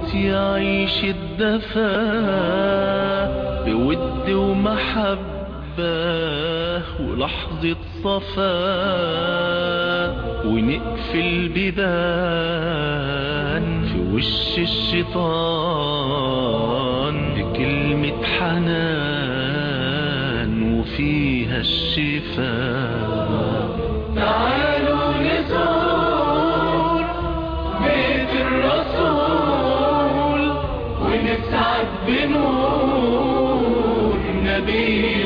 موت يعيش الدفا بود ومحبة ولحظة صفا ونقفل بيبان في وش الشيطان بكلمة حنان وفيها الشفاء تعالوا نزور بيت الرسول ونسعد بنور نبي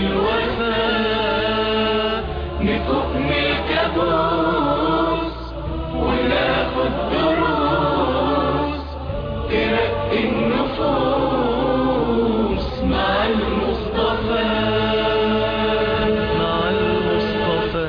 الوفاء نفوق من الكابوس وناخد دروس ترقي النفوس مع المصطفى مع المصطفى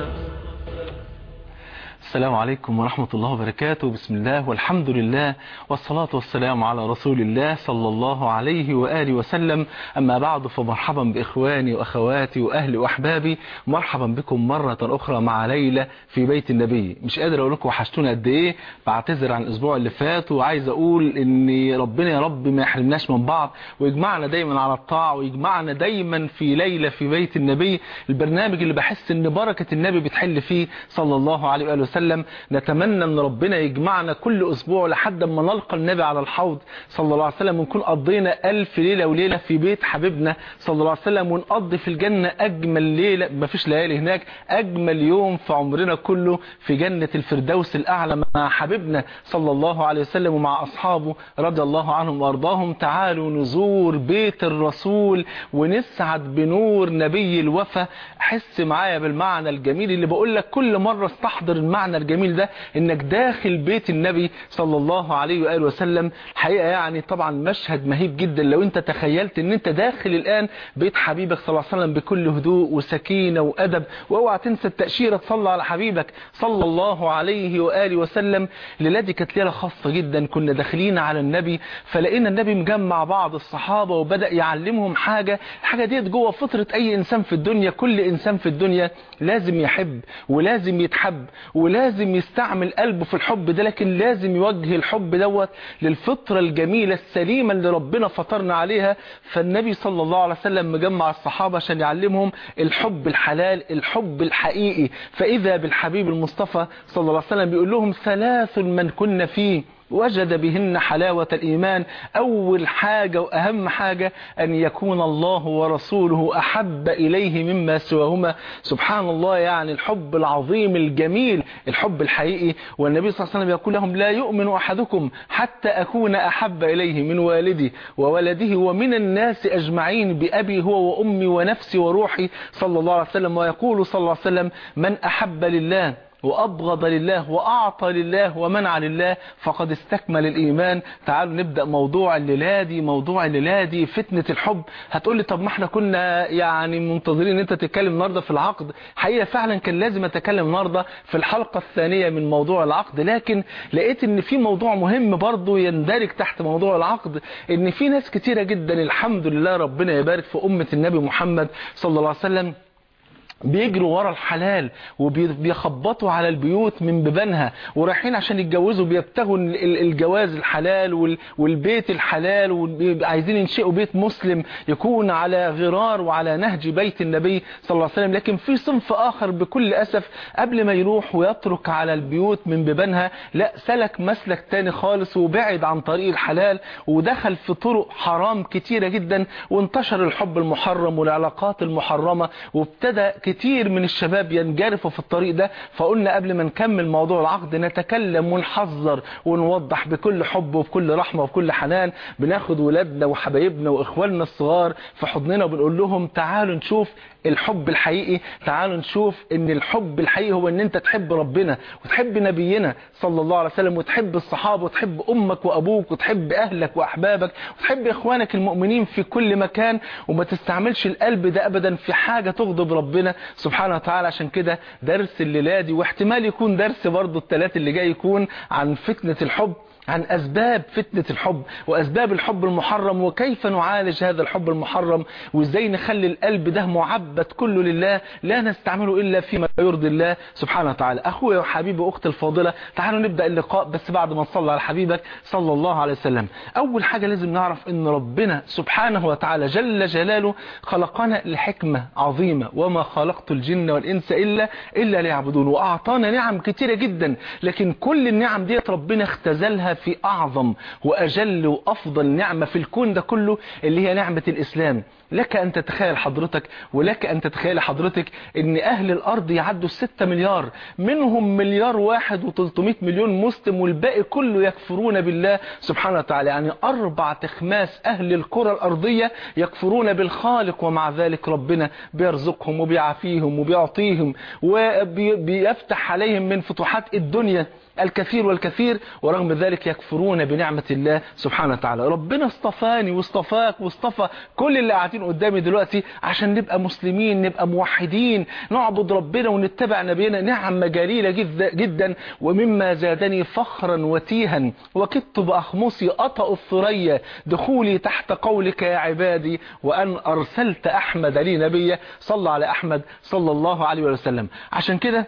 السلام عليكم ورحمة الله وبركاته بسم الله والحمد لله والصلاة والسلام على رسول الله صلى الله عليه وآله وسلم أما بعد فمرحبا بإخواني وأخواتي وأهلي وأحبابي مرحبا بكم مرة أخرى مع ليلى في بيت النبي مش قادر أقول لكم وحشتونا قد إيه بعتذر عن الأسبوع اللي فات وعايز أقول إن ربنا يا رب ما يحرمناش من بعض ويجمعنا دايما على الطاعة ويجمعنا دايما في ليلة في بيت النبي البرنامج اللي بحس إن بركة النبي بتحل فيه صلى الله عليه وآله وسلم نتمنى ان ربنا يجمعنا كل اسبوع لحد ما نلقى النبي على الحوض صلى الله عليه وسلم ونكون قضينا ألف ليلة وليلة في بيت حبيبنا صلى الله عليه وسلم ونقضي في الجنة أجمل ليلة ما فيش ليالي هناك أجمل يوم في عمرنا كله في جنة الفردوس الأعلى مع حبيبنا صلى الله عليه وسلم ومع أصحابه رضي الله عنهم وأرضاهم تعالوا نزور بيت الرسول ونسعد بنور نبي الوفا حس معايا بالمعنى الجميل اللي بقول لك كل مرة استحضر المعنى الجميل ده انك داخل بيت النبي صلى الله عليه وآله وسلم حقيقة يعني طبعا مشهد مهيب جدا لو انت تخيلت ان انت داخل الان بيت حبيبك صلى الله عليه وسلم بكل هدوء وسكينة وأدب واوعى تنسى التأشيرة تصلى على حبيبك صلى الله عليه وآله وسلم الليلة دي كانت ليلة خاصة جدا كنا داخلين على النبي فلقينا النبي مجمع بعض الصحابة وبدأ يعلمهم حاجة الحاجة ديت جوه فطرة اي انسان في الدنيا كل انسان في الدنيا لازم يحب ولازم يتحب ولازم يستعمل قلبه في الحب ده لكن لازم يوجه الحب دوت للفطرة الجميلة السليمة اللي ربنا فطرنا عليها فالنبي صلى الله عليه وسلم مجمع الصحابة عشان يعلمهم الحب الحلال الحب الحقيقي فإذا بالحبيب المصطفى صلى الله عليه وسلم بيقول لهم ثلاث من كن فيه وجد بهن حلاوة الإيمان أول حاجة وأهم حاجة أن يكون الله ورسوله أحب إليه مما سواهما سبحان الله يعني الحب العظيم الجميل الحب الحقيقي والنبي صلى الله عليه وسلم يقول لهم لا يؤمن أحدكم حتى أكون أحب إليه من والدي وولده ومن الناس أجمعين بأبي هو وأمي ونفسي وروحي صلى الله عليه وسلم ويقول صلى الله عليه وسلم من أحب لله وأبغض لله وأعطى لله ومنع لله فقد استكمل الإيمان تعالوا نبدأ موضوع الليلة دي موضوع الليلة دي فتنة الحب هتقول لي طب ما احنا كنا يعني منتظرين ان انت تتكلم النهاردة في العقد حقيقة فعلا كان لازم اتكلم النهاردة في الحلقة الثانية من موضوع العقد لكن لقيت ان في موضوع مهم برضو يندرج تحت موضوع العقد ان في ناس كتيرة جدا الحمد لله ربنا يبارك في أمة النبي محمد صلى الله عليه وسلم بيجروا ورا الحلال وبيخبطوا على البيوت من بيبانها ورايحين عشان يتجوزوا بيبتغوا الجواز الحلال والبيت الحلال وعايزين ينشئوا بيت مسلم يكون على غرار وعلى نهج بيت النبي صلى الله عليه وسلم لكن في صنف آخر بكل أسف قبل ما يروح ويترك على البيوت من بيبانها لا سلك مسلك تاني خالص وبعد عن طريق الحلال ودخل في طرق حرام كتيرة جدا وانتشر الحب المحرم والعلاقات المحرمة وابتدى كتير من الشباب ينجرفوا في الطريق ده فقلنا قبل ما نكمل موضوع العقد نتكلم ونحذر ونوضح بكل حب وبكل رحمة وبكل حنان بناخد ولادنا وحبايبنا واخواننا الصغار في حضننا وبنقول لهم تعالوا نشوف الحب الحقيقي تعالوا نشوف ان الحب الحقيقي هو ان انت تحب ربنا وتحب نبينا صلى الله عليه وسلم وتحب الصحابة وتحب امك وابوك وتحب اهلك واحبابك وتحب اخوانك المؤمنين في كل مكان وما تستعملش القلب ده ابدا في حاجة تغضب ربنا سبحانه وتعالى عشان كده درس الليلة دي واحتمال يكون درس برضو الثلاث اللي جاي يكون عن فتنة الحب عن أسباب فتنة الحب وأسباب الحب المحرم وكيف نعالج هذا الحب المحرم وإزاي نخلي القلب ده معبد كله لله لا نستعمله إلا فيما يرضي الله سبحانه وتعالى أخويا وحبيبي وأختي الفاضلة تعالوا نبدأ اللقاء بس بعد ما نصلي على حبيبك صلى الله عليه وسلم أول حاجة لازم نعرف أن ربنا سبحانه وتعالى جل جلاله خلقنا لحكمة عظيمة وما خلقت الجن والإنس إلا إلا ليعبدون وأعطانا نعم كتيرة جدا لكن كل النعم ديت ربنا اختزلها في أعظم وأجل وأفضل نعمة في الكون ده كله اللي هي نعمة الإسلام لك أن تتخيل حضرتك ولك أن تتخيل حضرتك أن أهل الأرض يعدوا 6 مليار منهم مليار واحد و300 مليون مسلم والباقي كله يكفرون بالله سبحانه وتعالى يعني أربع تخماس أهل الكرة الأرضية يكفرون بالخالق ومع ذلك ربنا بيرزقهم وبيعافيهم وبيعطيهم وبيفتح عليهم من فتوحات الدنيا الكثير والكثير ورغم ذلك يكفرون بنعمة الله سبحانه وتعالى ربنا اصطفاني واصطفاك واصطفى كل اللي قاعدين قدامي دلوقتي عشان نبقى مسلمين نبقى موحدين نعبد ربنا ونتبع نبينا نعمة جليلة جدا, جدا ومما زادني فخرا وتيها وكدت بأخمصي أطأ الثريا دخولي تحت قولك يا عبادي وأن أرسلت أحمد لي نبيا صلى على أحمد صلى الله عليه وسلم عشان كده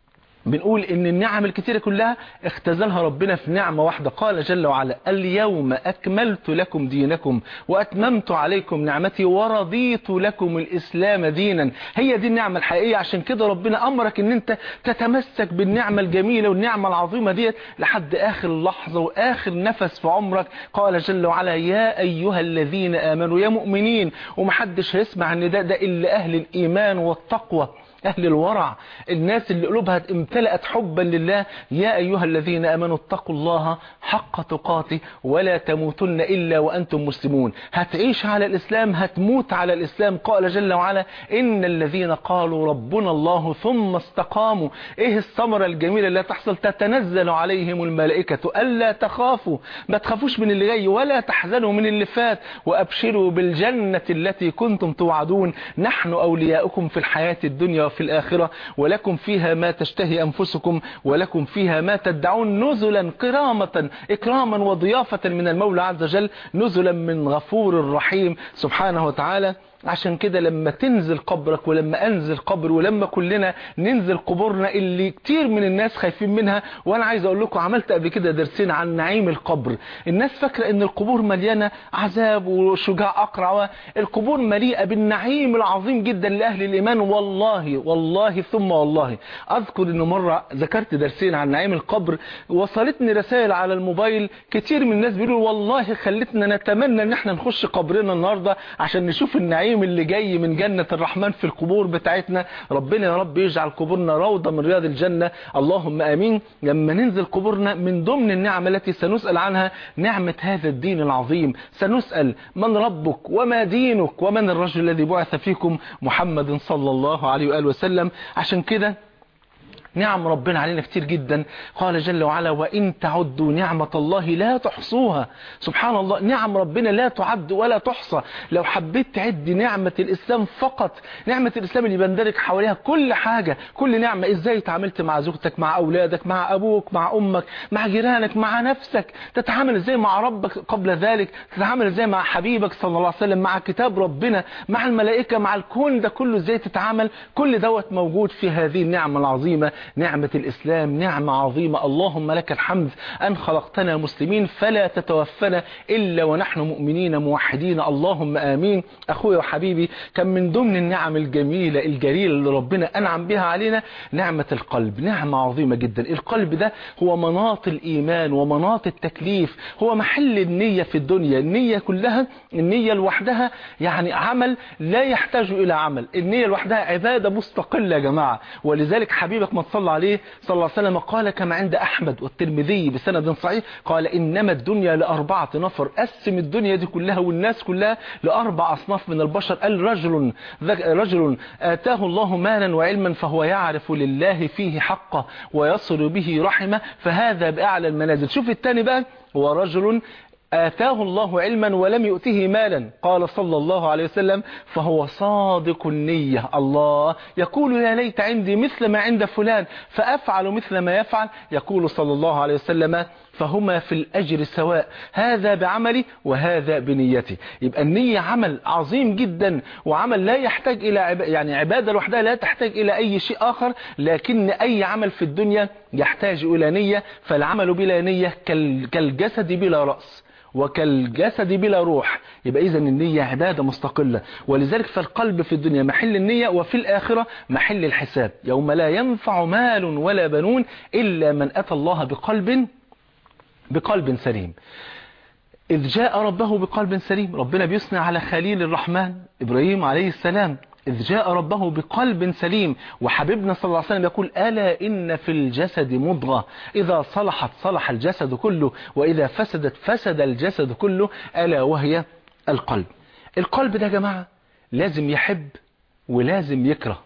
بنقول ان النعم الكتيرة كلها اختزلها ربنا في نعمة واحدة قال جل وعلا اليوم اكملت لكم دينكم واتممت عليكم نعمتي ورضيت لكم الاسلام دينا هي دي النعمة الحقيقية عشان كده ربنا امرك ان انت تتمسك بالنعمة الجميلة والنعمة العظيمة ديت لحد اخر لحظة واخر نفس في عمرك قال جل وعلا يا ايها الذين امنوا يا مؤمنين ومحدش هيسمع النداء ده الا اهل الايمان والتقوى أهل الورع الناس اللي قلوبها امتلأت حبا لله يا أيها الذين أمنوا اتقوا الله حق تقاته ولا تموتن إلا وأنتم مسلمون هتعيش على الإسلام هتموت على الإسلام قال جل وعلا إن الذين قالوا ربنا الله ثم استقاموا إيه الثمرة الجميلة اللي تحصل تتنزل عليهم الملائكة ألا تخافوا ما تخافوش من اللي جاي ولا تحزنوا من اللي فات وأبشروا بالجنة التي كنتم توعدون نحن أولياؤكم في الحياة الدنيا وفي الآخرة ولكم فيها ما تشتهي أنفسكم ولكم فيها ما تدعون نزلا كرامة إكراما وضيافة من المولى عز وجل نزلا من غفور رحيم سبحانه وتعالى عشان كده لما تنزل قبرك ولما انزل قبر ولما كلنا ننزل قبورنا اللي كتير من الناس خايفين منها وانا عايز اقول لكم عملت قبل كده درسين عن نعيم القبر الناس فاكره ان القبور مليانه عذاب وشجاع اقرع القبور مليئه بالنعيم العظيم جدا لاهل الايمان والله والله ثم والله اذكر ان مره ذكرت درسين عن نعيم القبر وصلتني رسائل على الموبايل كتير من الناس بيقولوا والله خلتنا نتمنى ان احنا نخش قبرنا النهارده عشان نشوف النعيم النعيم اللي جاي من جنة الرحمن في القبور بتاعتنا ربنا يا رب يجعل قبورنا روضة من رياض الجنة اللهم امين لما ننزل قبورنا من ضمن النعم التي سنسأل عنها نعمة هذا الدين العظيم سنسأل من ربك وما دينك ومن الرجل الذي بعث فيكم محمد صلى الله عليه وآله وسلم عشان كده نعم ربنا علينا كتير جدا قال جل وعلا وإن تعدوا نعمة الله لا تحصوها سبحان الله نعم ربنا لا تعد ولا تحصى لو حبيت تعد نعمة الإسلام فقط نعمة الإسلام اللي بندرك حواليها كل حاجة كل نعمة إزاي تعاملت مع زوجتك مع أولادك مع أبوك مع أمك مع جيرانك مع نفسك تتعامل إزاي مع ربك قبل ذلك تتعامل إزاي مع حبيبك صلى الله عليه وسلم مع كتاب ربنا مع الملائكة مع الكون ده كله إزاي تتعامل كل دوت موجود في هذه النعمة العظيمة نعمة الإسلام نعمة عظيمة اللهم لك الحمد أن خلقتنا مسلمين فلا تتوفنا إلا ونحن مؤمنين موحدين اللهم آمين أخويا وحبيبي كان من ضمن النعم الجميلة الجليلة اللي ربنا أنعم بها علينا نعمة القلب نعمة عظيمة جدا القلب ده هو مناط الإيمان ومناط التكليف هو محل النية في الدنيا النية كلها النية لوحدها يعني عمل لا يحتاج إلى عمل النية لوحدها عبادة مستقلة يا جماعة ولذلك حبيبك ما تصلى عليه صلى الله عليه وسلم قال كما عند أحمد والترمذي بسند صحيح قال إنما الدنيا لأربعة نفر قسم الدنيا دي كلها والناس كلها لأربع أصناف من البشر قال رجل رجل آتاه الله مالا وعلما فهو يعرف لله فيه حقه ويصل به رحمه فهذا بأعلى المنازل شوف الثاني بقى هو رجل آتاه الله علما ولم يؤته مالا قال صلى الله عليه وسلم فهو صادق النية الله يقول يا ليت عندي مثل ما عند فلان فأفعل مثل ما يفعل يقول صلى الله عليه وسلم فهما في الأجر سواء هذا بعملي وهذا بنيتي يبقى النية عمل عظيم جدا وعمل لا يحتاج إلى عب... يعني عبادة لوحدها لا تحتاج إلى أي شيء آخر لكن أي عمل في الدنيا يحتاج إلى نية فالعمل بلا نية كال... كالجسد بلا رأس وكالجسد بلا روح يبقى إذا النية عبادة مستقلة ولذلك فالقلب في الدنيا محل النية وفي الآخرة محل الحساب يوم لا ينفع مال ولا بنون إلا من أتى الله بقلب بقلب سليم إذ جاء ربه بقلب سليم ربنا بيثنى على خليل الرحمن إبراهيم عليه السلام إذ جاء ربه بقلب سليم وحبيبنا صلى الله عليه وسلم يقول ألا إن في الجسد مضغة إذا صلحت صلح الجسد كله وإذا فسدت فسد الجسد كله ألا وهي القلب القلب ده يا جماعة لازم يحب ولازم يكره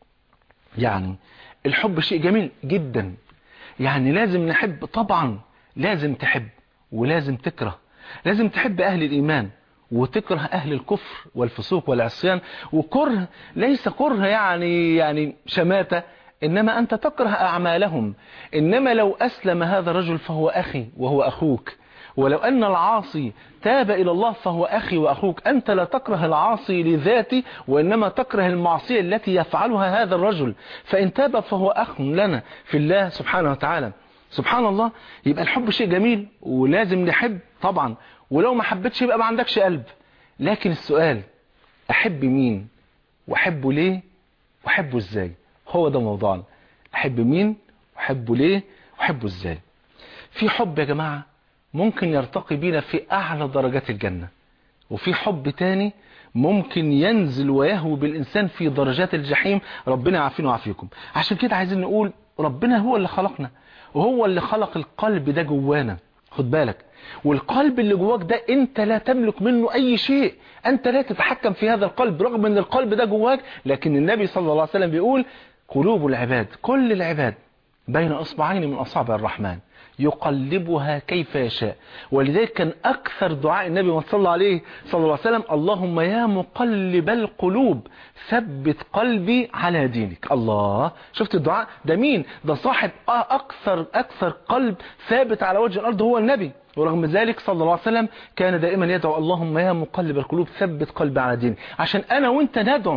يعني الحب شيء جميل جدا يعني لازم نحب طبعا لازم تحب ولازم تكره لازم تحب أهل الإيمان وتكره أهل الكفر والفسوق والعصيان وكره ليس كره يعني يعني شماتة إنما أنت تكره أعمالهم إنما لو أسلم هذا الرجل فهو أخي وهو أخوك ولو أن العاصي تاب إلى الله فهو أخي وأخوك أنت لا تكره العاصي لذاتي وإنما تكره المعصية التي يفعلها هذا الرجل فإن تاب فهو أخ لنا في الله سبحانه وتعالى سبحان الله يبقى الحب شيء جميل ولازم نحب طبعا ولو ما حبيتش يبقى ما عندكش قلب لكن السؤال أحب مين وأحبه ليه وأحبه إزاي هو ده موضوعنا أحب مين وأحبه ليه وأحبه إزاي في حب يا جماعة ممكن يرتقي بينا في أعلى درجات الجنة وفي حب تاني ممكن ينزل ويهوي بالإنسان في درجات الجحيم ربنا يعافينا ويعافيكم عشان كده عايزين نقول ربنا هو اللي خلقنا وهو اللي خلق القلب ده جوانا خد بالك والقلب اللي جواك ده انت لا تملك منه اي شيء انت لا تتحكم في هذا القلب رغم ان القلب ده جواك لكن النبي صلى الله عليه وسلم بيقول قلوب العباد كل العباد بين اصبعين من اصابع الرحمن يقلبها كيف يشاء ولذلك كان أكثر دعاء النبي صلى الله عليه صلى الله عليه وسلم اللهم يا مقلب القلوب ثبت قلبي على دينك الله شفت الدعاء ده مين ده صاحب أكثر أكثر قلب ثابت على وجه الأرض هو النبي ورغم ذلك صلى الله عليه وسلم كان دائما يدعو اللهم يا مقلب القلوب ثبت قلبي على دينك عشان أنا وانت ندعو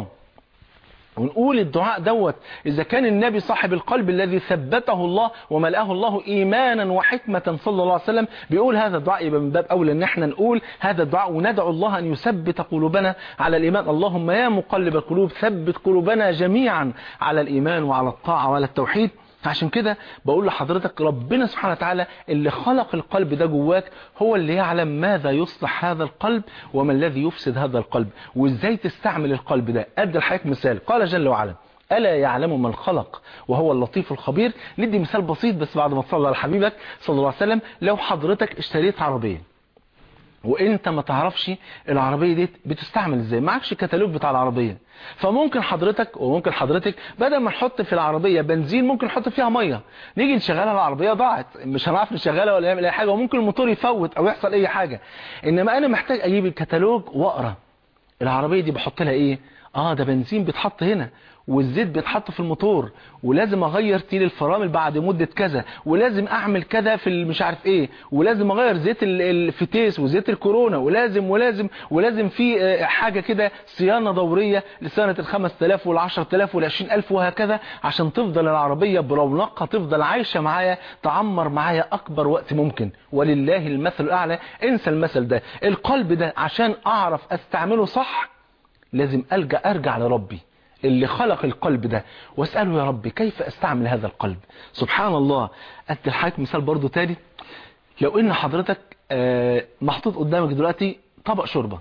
ونقول الدعاء دوت إذا كان النبي صاحب القلب الذي ثبته الله وملأه الله إيمانا وحكمة صلى الله عليه وسلم بيقول هذا الدعاء يبقى من باب أولى أن احنا نقول هذا الدعاء وندعو الله أن يثبت قلوبنا على الإيمان اللهم يا مقلب القلوب ثبت قلوبنا جميعا على الإيمان وعلى الطاعة وعلى التوحيد عشان كده بقول لحضرتك ربنا سبحانه وتعالى اللي خلق القلب ده جواك هو اللي يعلم ماذا يصلح هذا القلب وما الذي يفسد هذا القلب وازاي تستعمل القلب ده ادي لحضرتك مثال قال جل وعلا ألا يعلم من خلق وهو اللطيف الخبير ندي مثال بسيط بس بعد ما تصلي على حبيبك صلى الله عليه وسلم لو حضرتك اشتريت عربية وانت ما تعرفش العربية دي بتستعمل ازاي معكش كتالوج بتاع العربية فممكن حضرتك وممكن حضرتك بدل ما نحط في العربية بنزين ممكن نحط فيها مية نيجي نشغلها العربية ضاعت مش هنعرف نشغلها ولا نعمل اي حاجة وممكن الموتور يفوت او يحصل اي حاجة انما انا محتاج اجيب الكتالوج واقرا العربية دي بحط لها ايه اه ده بنزين بيتحط هنا والزيت بيتحط في الموتور ولازم اغير تيل الفرامل بعد مدة كذا ولازم اعمل كذا في مش عارف ايه ولازم اغير زيت الفتيس وزيت الكورونا ولازم ولازم ولازم في حاجة كده صيانة دورية لسنة ال 5000 وال 10000 وال 20000 وهكذا عشان تفضل العربية برونقها تفضل عايشة معايا تعمر معايا اكبر وقت ممكن ولله المثل الاعلى انسى المثل ده القلب ده عشان اعرف استعمله صح لازم ألجأ أرجع لربي اللي خلق القلب ده واسأله يا ربي كيف استعمل هذا القلب سبحان الله أدي لحضرتك مثال برضو تاني لو ان حضرتك محطوط قدامك دلوقتي طبق شوربة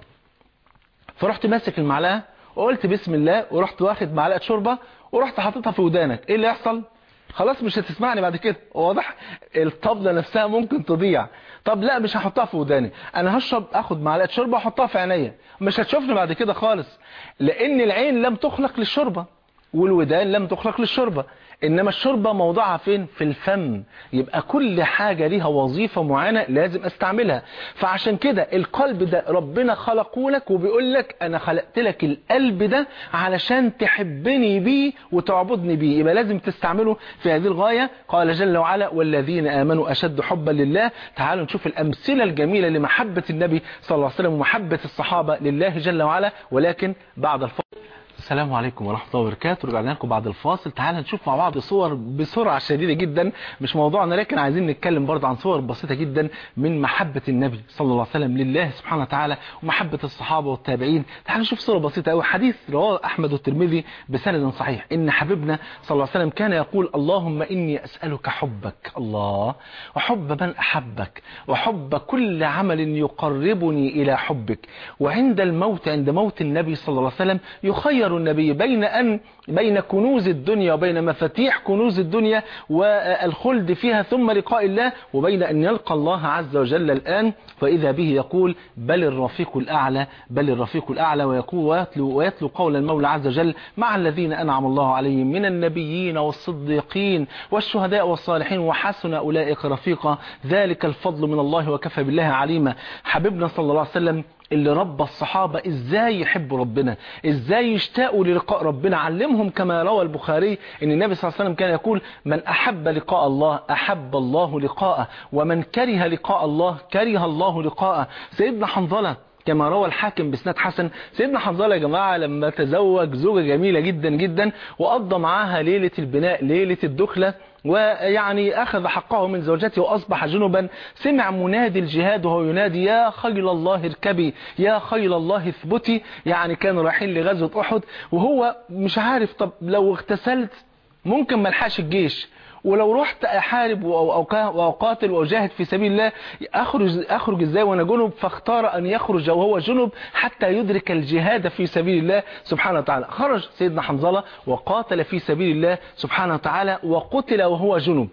فرحت ماسك المعلقة وقلت بسم الله ورحت واخد معلقة شوربة ورحت حاططها في ودانك ايه اللي يحصل خلاص مش هتسمعني بعد كده واضح الطبلة نفسها ممكن تضيع طب لا مش هحطها في وداني انا هشرب اخد معلقه شوربه واحطها في عينيا مش هتشوفني بعد كده خالص لان العين لم تخلق للشوربه والودان لم تخلق للشوربه انما الشوربه موضعها فين في الفم يبقى كل حاجه ليها وظيفه معينه لازم استعملها فعشان كده القلب ده ربنا خلقه لك وبيقول لك انا خلقت لك القلب ده علشان تحبني بيه وتعبدني بيه يبقى لازم تستعمله في هذه الغايه قال جل وعلا والذين امنوا اشد حبا لله تعالوا نشوف الامثله الجميله لمحبه النبي صلى الله عليه وسلم ومحبه الصحابه لله جل وعلا ولكن بعد الفاصل السلام عليكم ورحمة الله وبركاته رجعنا لكم بعد الفاصل تعالى نشوف مع بعض صور بسرعة شديدة جدا مش موضوعنا لكن عايزين نتكلم برضه عن صور بسيطة جدا من محبة النبي صلى الله عليه وسلم لله سبحانه وتعالى ومحبة الصحابة والتابعين تعالى نشوف صورة بسيطة قوي حديث رواه أحمد والترمذي بسند صحيح إن حبيبنا صلى الله عليه وسلم كان يقول اللهم إني أسألك حبك الله وحب من أحبك وحب كل عمل يقربني إلى حبك وعند الموت عند موت النبي صلى الله عليه وسلم يخير النبي بين أن بين كنوز الدنيا وبين مفاتيح كنوز الدنيا والخلد فيها ثم لقاء الله وبين أن يلقى الله عز وجل الآن فإذا به يقول بل الرفيق الأعلى بل الرفيق الأعلى ويقول ويتلو, ويتلو قول المولى عز وجل مع الذين أنعم الله عليهم من النبيين والصديقين والشهداء والصالحين وحسن أولئك رفيقا ذلك الفضل من الله وكفى بالله عليما حبيبنا صلى الله عليه وسلم اللي ربى الصحابة ازاي يحبوا ربنا ازاي يشتاقوا للقاء ربنا علمهم كما روى البخاري ان النبي صلى الله عليه وسلم كان يقول من احب لقاء الله احب الله لقاءه ومن كره لقاء الله كره الله لقاءه سيدنا حنظله كما روى الحاكم بسناد حسن سيدنا حنظله يا جماعة لما تزوج زوجة جميلة جدا جدا وقضى معاها ليلة البناء ليلة الدخلة ويعني أخذ حقه من زوجته وأصبح جنبا سمع منادي الجهاد وهو ينادي يا خيل الله اركبي يا خيل الله اثبتي يعني كانوا رايحين لغزوة أحد وهو مش عارف طب لو اغتسلت ممكن ملحقش الجيش ولو رحت احارب واقاتل واجاهد في سبيل الله اخرج اخرج ازاي وانا جنب فاختار ان يخرج وهو جنب حتى يدرك الجهاد في سبيل الله سبحانه وتعالى خرج سيدنا حنظله وقاتل في سبيل الله سبحانه وتعالى وقتل وهو جنب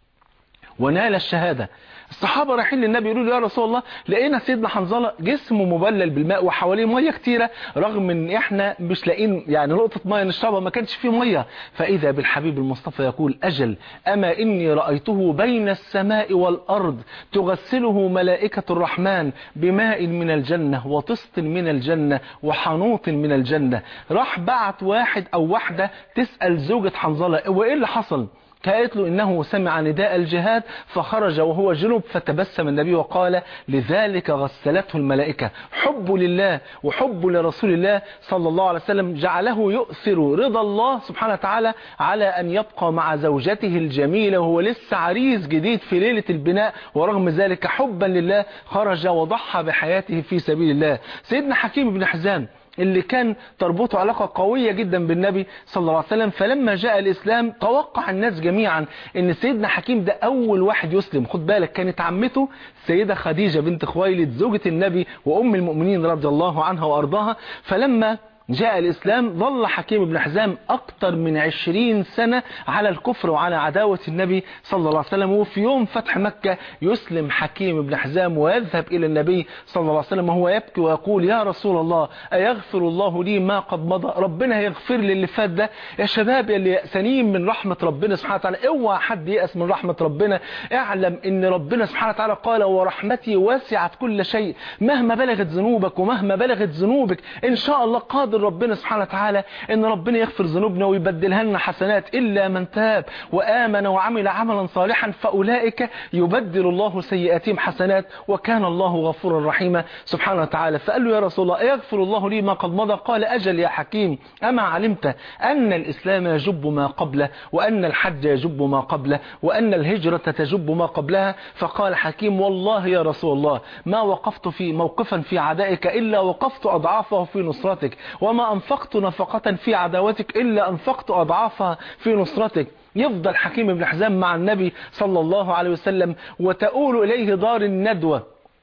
ونال الشهاده الصحابة رايحين للنبي يقولوا له يا رسول الله لقينا سيدنا حنظلة جسمه مبلل بالماء وحواليه مية كتيرة رغم ان احنا مش لاقين يعني نقطة مية نشربها ما كانش فيه مية فاذا بالحبيب المصطفى يقول اجل اما اني رأيته بين السماء والارض تغسله ملائكة الرحمن بماء من الجنة وطست من الجنة وحنوط من الجنة راح بعت واحد او واحدة تسأل زوجة حنظلة وايه اللي حصل قالت له إنه سمع نداء الجهاد فخرج وهو جنب فتبسم النبي وقال لذلك غسلته الملائكة حب لله وحب لرسول الله صلى الله عليه وسلم جعله يؤثر رضا الله سبحانه وتعالى على أن يبقى مع زوجته الجميلة وهو لسه عريس جديد في ليلة البناء ورغم ذلك حبا لله خرج وضحى بحياته في سبيل الله سيدنا حكيم بن حزام اللي كان تربطه علاقة قوية جدا بالنبي صلى الله عليه وسلم فلما جاء الإسلام توقع الناس جميعا ان سيدنا حكيم ده أول واحد يسلم خد بالك كانت عمته السيدة خديجة بنت خويلد زوجة النبي وأم المؤمنين رضي الله عنها وأرضاها فلما جاء الإسلام ظل حكيم بن حزام أكثر من عشرين سنة على الكفر وعلى عداوة النبي صلى الله عليه وسلم وفي يوم فتح مكة يسلم حكيم بن حزام ويذهب إلى النبي صلى الله عليه وسلم وهو يبكي ويقول يا رسول الله أيغفر الله لي ما قد مضى ربنا يغفر لي اللي فات ده يا شباب اللي يأسنين من رحمة ربنا سبحانه وتعالى اوعى حد يأس من رحمة ربنا اعلم ان ربنا سبحانه وتعالى قال ورحمتي وسعت كل شيء مهما بلغت ذنوبك ومهما بلغت ذنوبك ان شاء الله قادر ربنا سبحانه وتعالى ان ربنا يغفر ذنوبنا ويبدلها لنا حسنات الا من تاب وامن وعمل عملا صالحا فاولئك يبدل الله سيئاتهم حسنات وكان الله غفورا رحيما سبحانه وتعالى فقال له يا رسول الله يغفر الله لي ما قد مضى قال اجل يا حكيم اما علمت ان الاسلام يجب ما قبله وان الحج يجب ما قبله وان الهجره تجب ما قبلها فقال حكيم والله يا رسول الله ما وقفت في موقفا في عدائك الا وقفت اضعافه في نصرتك وما أنفقت نفقة في عداوتك إلا أنفقت أضعافها في نصرتك يفضل حكيم بن حزام مع النبي صلى الله عليه وسلم وتؤول إليه دار الندوة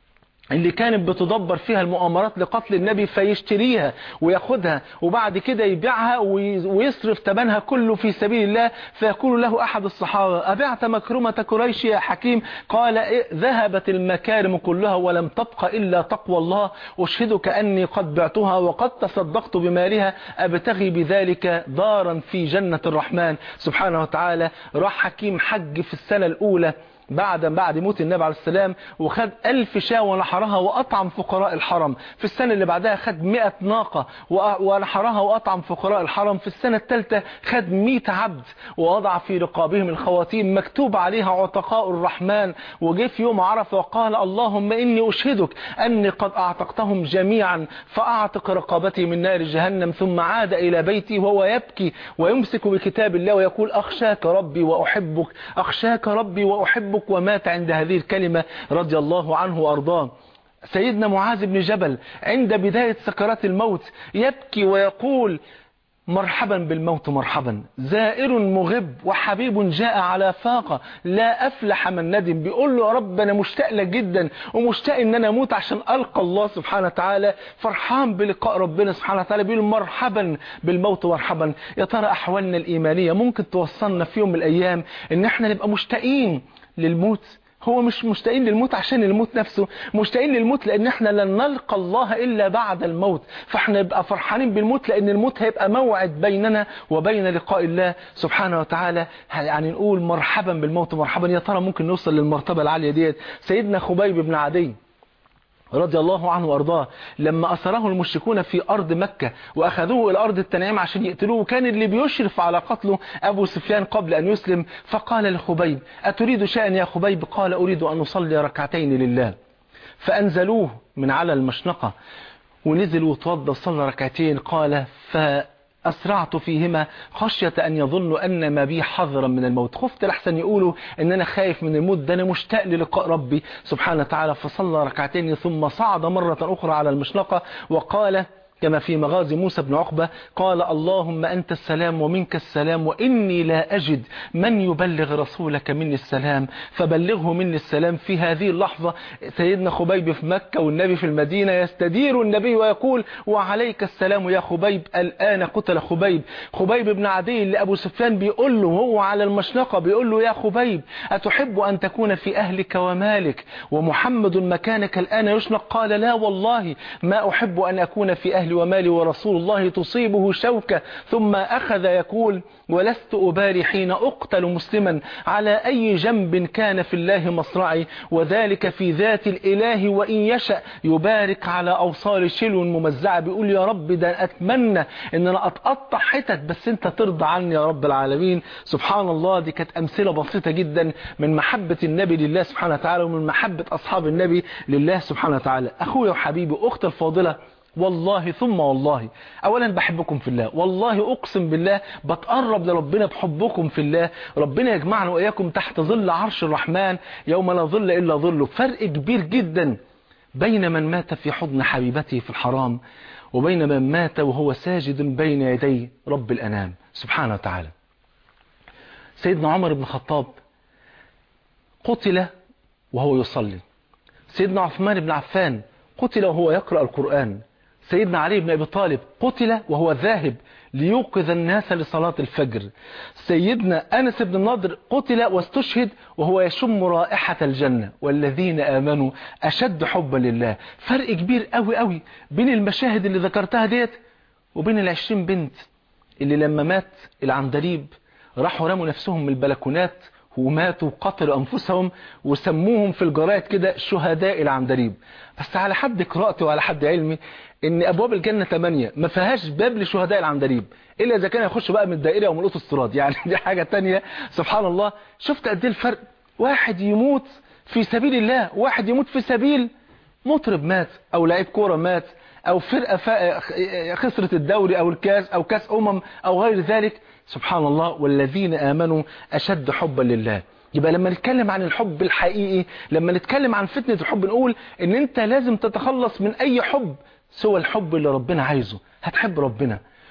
اللي كانت بتدبر فيها المؤامرات لقتل النبي فيشتريها وياخدها وبعد كده يبيعها ويصرف ثمنها كله في سبيل الله فيقول له أحد الصحابة أبعت مكرمة قريش يا حكيم قال إيه ذهبت المكارم كلها ولم تبق إلا تقوى الله أشهدك أني قد بعتها وقد تصدقت بمالها أبتغي بذلك دارا في جنة الرحمن سبحانه وتعالى راح حكيم حج في السنة الأولى بعد بعد موت النبي عليه السلام وخد ألف شاة ونحرها وأطعم فقراء الحرم في السنة اللي بعدها خد مئة ناقة ونحرها وأطعم فقراء الحرم في السنة الثالثة خد مئة عبد ووضع في رقابهم الخواتيم مكتوب عليها عتقاء الرحمن وجه في يوم عرفة وقال اللهم إني أشهدك أني قد أعتقتهم جميعا فأعتق رقابتي من نار جهنم ثم عاد إلى بيتي وهو يبكي ويمسك بكتاب الله ويقول أخشاك ربي وأحبك أخشاك ربي وأحبك ربك ومات عند هذه الكلمة رضي الله عنه وأرضاه سيدنا معاذ بن جبل عند بداية سكرات الموت يبكي ويقول مرحبا بالموت مرحبا زائر مغب وحبيب جاء على فاقة لا أفلح من ندم بيقول له يا رب أنا مشتاق لك جدا ومشتاق أن أنا أموت عشان ألقى الله سبحانه وتعالى فرحان بلقاء ربنا سبحانه وتعالى بيقول مرحبا بالموت مرحبا يا ترى أحوالنا الإيمانية ممكن توصلنا في يوم من الأيام أن احنا نبقى مشتاقين للموت هو مش مشتاقين للموت عشان الموت نفسه مشتاقين للموت لان احنا لن نلقى الله الا بعد الموت فاحنا نبقى فرحانين بالموت لان الموت هيبقى موعد بيننا وبين لقاء الله سبحانه وتعالى يعني نقول مرحبا بالموت مرحبا يا ترى ممكن نوصل للمرتبة العالية ديت سيدنا خبيب بن عدي رضي الله عنه وارضاه لما أسره المشركون في أرض مكة وأخذوه إلى أرض التنعيم عشان يقتلوه كان اللي بيشرف على قتله أبو سفيان قبل أن يسلم فقال لخبيب أتريد شيئا يا خبيب قال أريد أن أصلي ركعتين لله فأنزلوه من على المشنقة ونزل وتوضى صلى ركعتين قال فأسرعت فيهما خشية أن يظنوا أن ما بي حذرا من الموت خفت لحسن يقولوا أن أنا خايف من الموت ده أنا مشتاق للقاء ربي سبحانه وتعالى فصلى ركعتين ثم صعد مرة أخرى على المشنقة وقال كما في مغازي موسى بن عقبة قال اللهم أنت السلام ومنك السلام وإني لا أجد من يبلغ رسولك مني السلام فبلغه مني السلام في هذه اللحظة سيدنا خبيب في مكة والنبي في المدينة يستدير النبي ويقول وعليك السلام يا خبيب الآن قتل خبيب خبيب بن عدي اللي أبو سفيان بيقول له هو على المشنقة بيقول له يا خبيب أتحب أن تكون في أهلك ومالك ومحمد مكانك الآن يشنق قال لا والله ما أحب أن أكون في أهلي ومالي ورسول الله تصيبه شوكة ثم أخذ يقول ولست أباري حين أقتل مسلما على أي جنب كان في الله مصرعي وذلك في ذات الإله وإن يشأ يبارك على أوصال شلو ممزعة بيقول يا رب ده أتمنى أن أنا أتقطع حتت بس أنت ترضى عني يا رب العالمين سبحان الله دي كانت أمثلة بسيطة جدا من محبة النبي لله سبحانه وتعالى ومن محبة أصحاب النبي لله سبحانه وتعالى أخويا وحبيبي أخت الفاضلة والله ثم والله اولا بحبكم في الله والله اقسم بالله بتقرب لربنا بحبكم في الله ربنا يجمعنا واياكم تحت ظل عرش الرحمن يوم لا ظل الا ظله فرق كبير جدا بين من مات في حضن حبيبته في الحرام وبين من مات وهو ساجد بين يدي رب الانام سبحانه وتعالى سيدنا عمر بن الخطاب قتل وهو يصلي سيدنا عثمان بن عفان قتل وهو يقرأ القرآن سيدنا علي بن أبي طالب قتل وهو ذاهب ليوقظ الناس لصلاة الفجر سيدنا أنس بن النضر قتل واستشهد وهو يشم رائحة الجنة والذين آمنوا أشد حبا لله فرق كبير قوي قوي بين المشاهد اللي ذكرتها ديت وبين العشرين بنت اللي لما مات العندليب راحوا رموا نفسهم من البلكونات وماتوا وقتلوا أنفسهم وسموهم في الجرائد كده شهداء العندليب بس على حد قراءتي وعلى حد علمي ان ابواب الجنة ثمانية ما فيهاش باب لشهداء العندليب الا اذا كان يخش بقى من الدائرة او من الاوتوستراد يعني دي حاجة تانية سبحان الله شفت قد ايه الفرق واحد يموت في سبيل الله واحد يموت في سبيل مطرب مات او لعيب كورة مات او فرقة خسرت الدوري او الكاس او كاس امم او غير ذلك سبحان الله والذين آمنوا أشد حبا لله يبقى لما نتكلم عن الحب الحقيقي لما نتكلم عن فتنة الحب نقول ان انت لازم تتخلص من اي حب سوى الحب اللي ربنا عايزه هتحب ربنا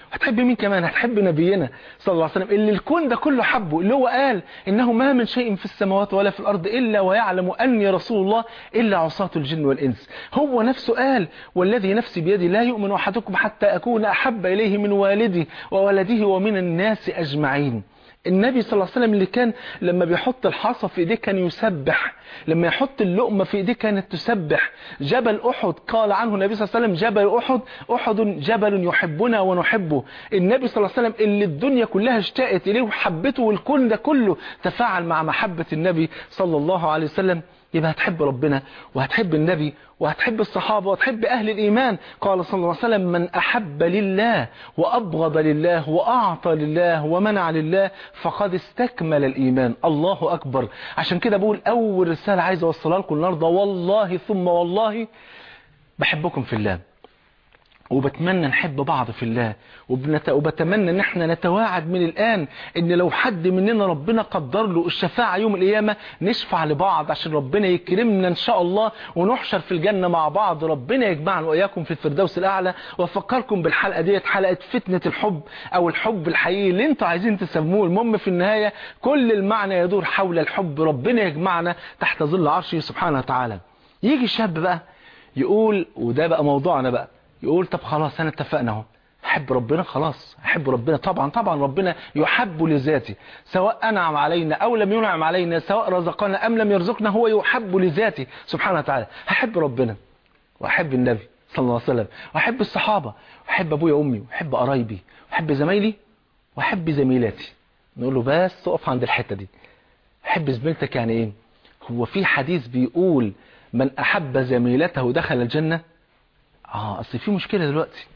هتحب مين كمان هتحب نبينا صلى الله عليه وسلم اللي الكون ده كله حبه اللي هو قال انه ما من شيء في السماوات ولا في الارض الا ويعلم اني رسول الله الا عصاة الجن والانس هو نفسه قال والذي نفسي بيدي لا يؤمن احدكم حتى اكون احب اليه من والده وولده ومن الناس اجمعين النبي صلى الله عليه وسلم اللي كان لما بيحط الحصى في ايديه كان يسبح لما يحط اللقمة في ايديه كانت تسبح جبل احد قال عنه النبي صلى الله عليه وسلم جبل احد احد جبل يحبنا ونحبه النبي صلى الله عليه وسلم اللي الدنيا كلها اشتاقت اليه وحبته والكون ده كله تفاعل مع محبة النبي صلى الله عليه وسلم يبقى هتحب ربنا وهتحب النبي وهتحب الصحابة وهتحب أهل الإيمان قال صلى الله عليه وسلم من أحب لله وأبغض لله وأعطى لله ومنع لله فقد استكمل الإيمان الله أكبر عشان كده بقول أول رسالة عايز أوصلها لكم النهاردة والله ثم والله بحبكم في الله وبتمنى نحب بعض في الله وبنت... وبتمنى ان احنا نتواعد من الان ان لو حد مننا ربنا قدر له الشفاعة يوم القيامة نشفع لبعض عشان ربنا يكرمنا ان شاء الله ونحشر في الجنة مع بعض ربنا يجمعنا واياكم في الفردوس الاعلى وافكركم بالحلقة ديت حلقة فتنة الحب او الحب الحقيقي اللي انتوا عايزين تسموه المهم في النهاية كل المعنى يدور حول الحب ربنا يجمعنا تحت ظل عرشه سبحانه وتعالى يجي الشاب بقى يقول وده بقى موضوعنا بقى يقول طب خلاص انا اتفقنا اهو احب ربنا خلاص احب ربنا طبعا طبعا ربنا يحب لذاته سواء انعم علينا او لم ينعم علينا سواء رزقنا ام لم يرزقنا هو يحب لذاته سبحانه وتعالى هحب ربنا واحب النبي صلى الله عليه وسلم واحب الصحابه واحب ابويا وامي واحب قرايبي واحب زمايلي واحب زميلاتي نقول له بس تقف عند الحته دي احب زميلتك يعني ايه هو في حديث بيقول من احب زميلته دخل الجنه اه اصل في مشكلة دلوقتي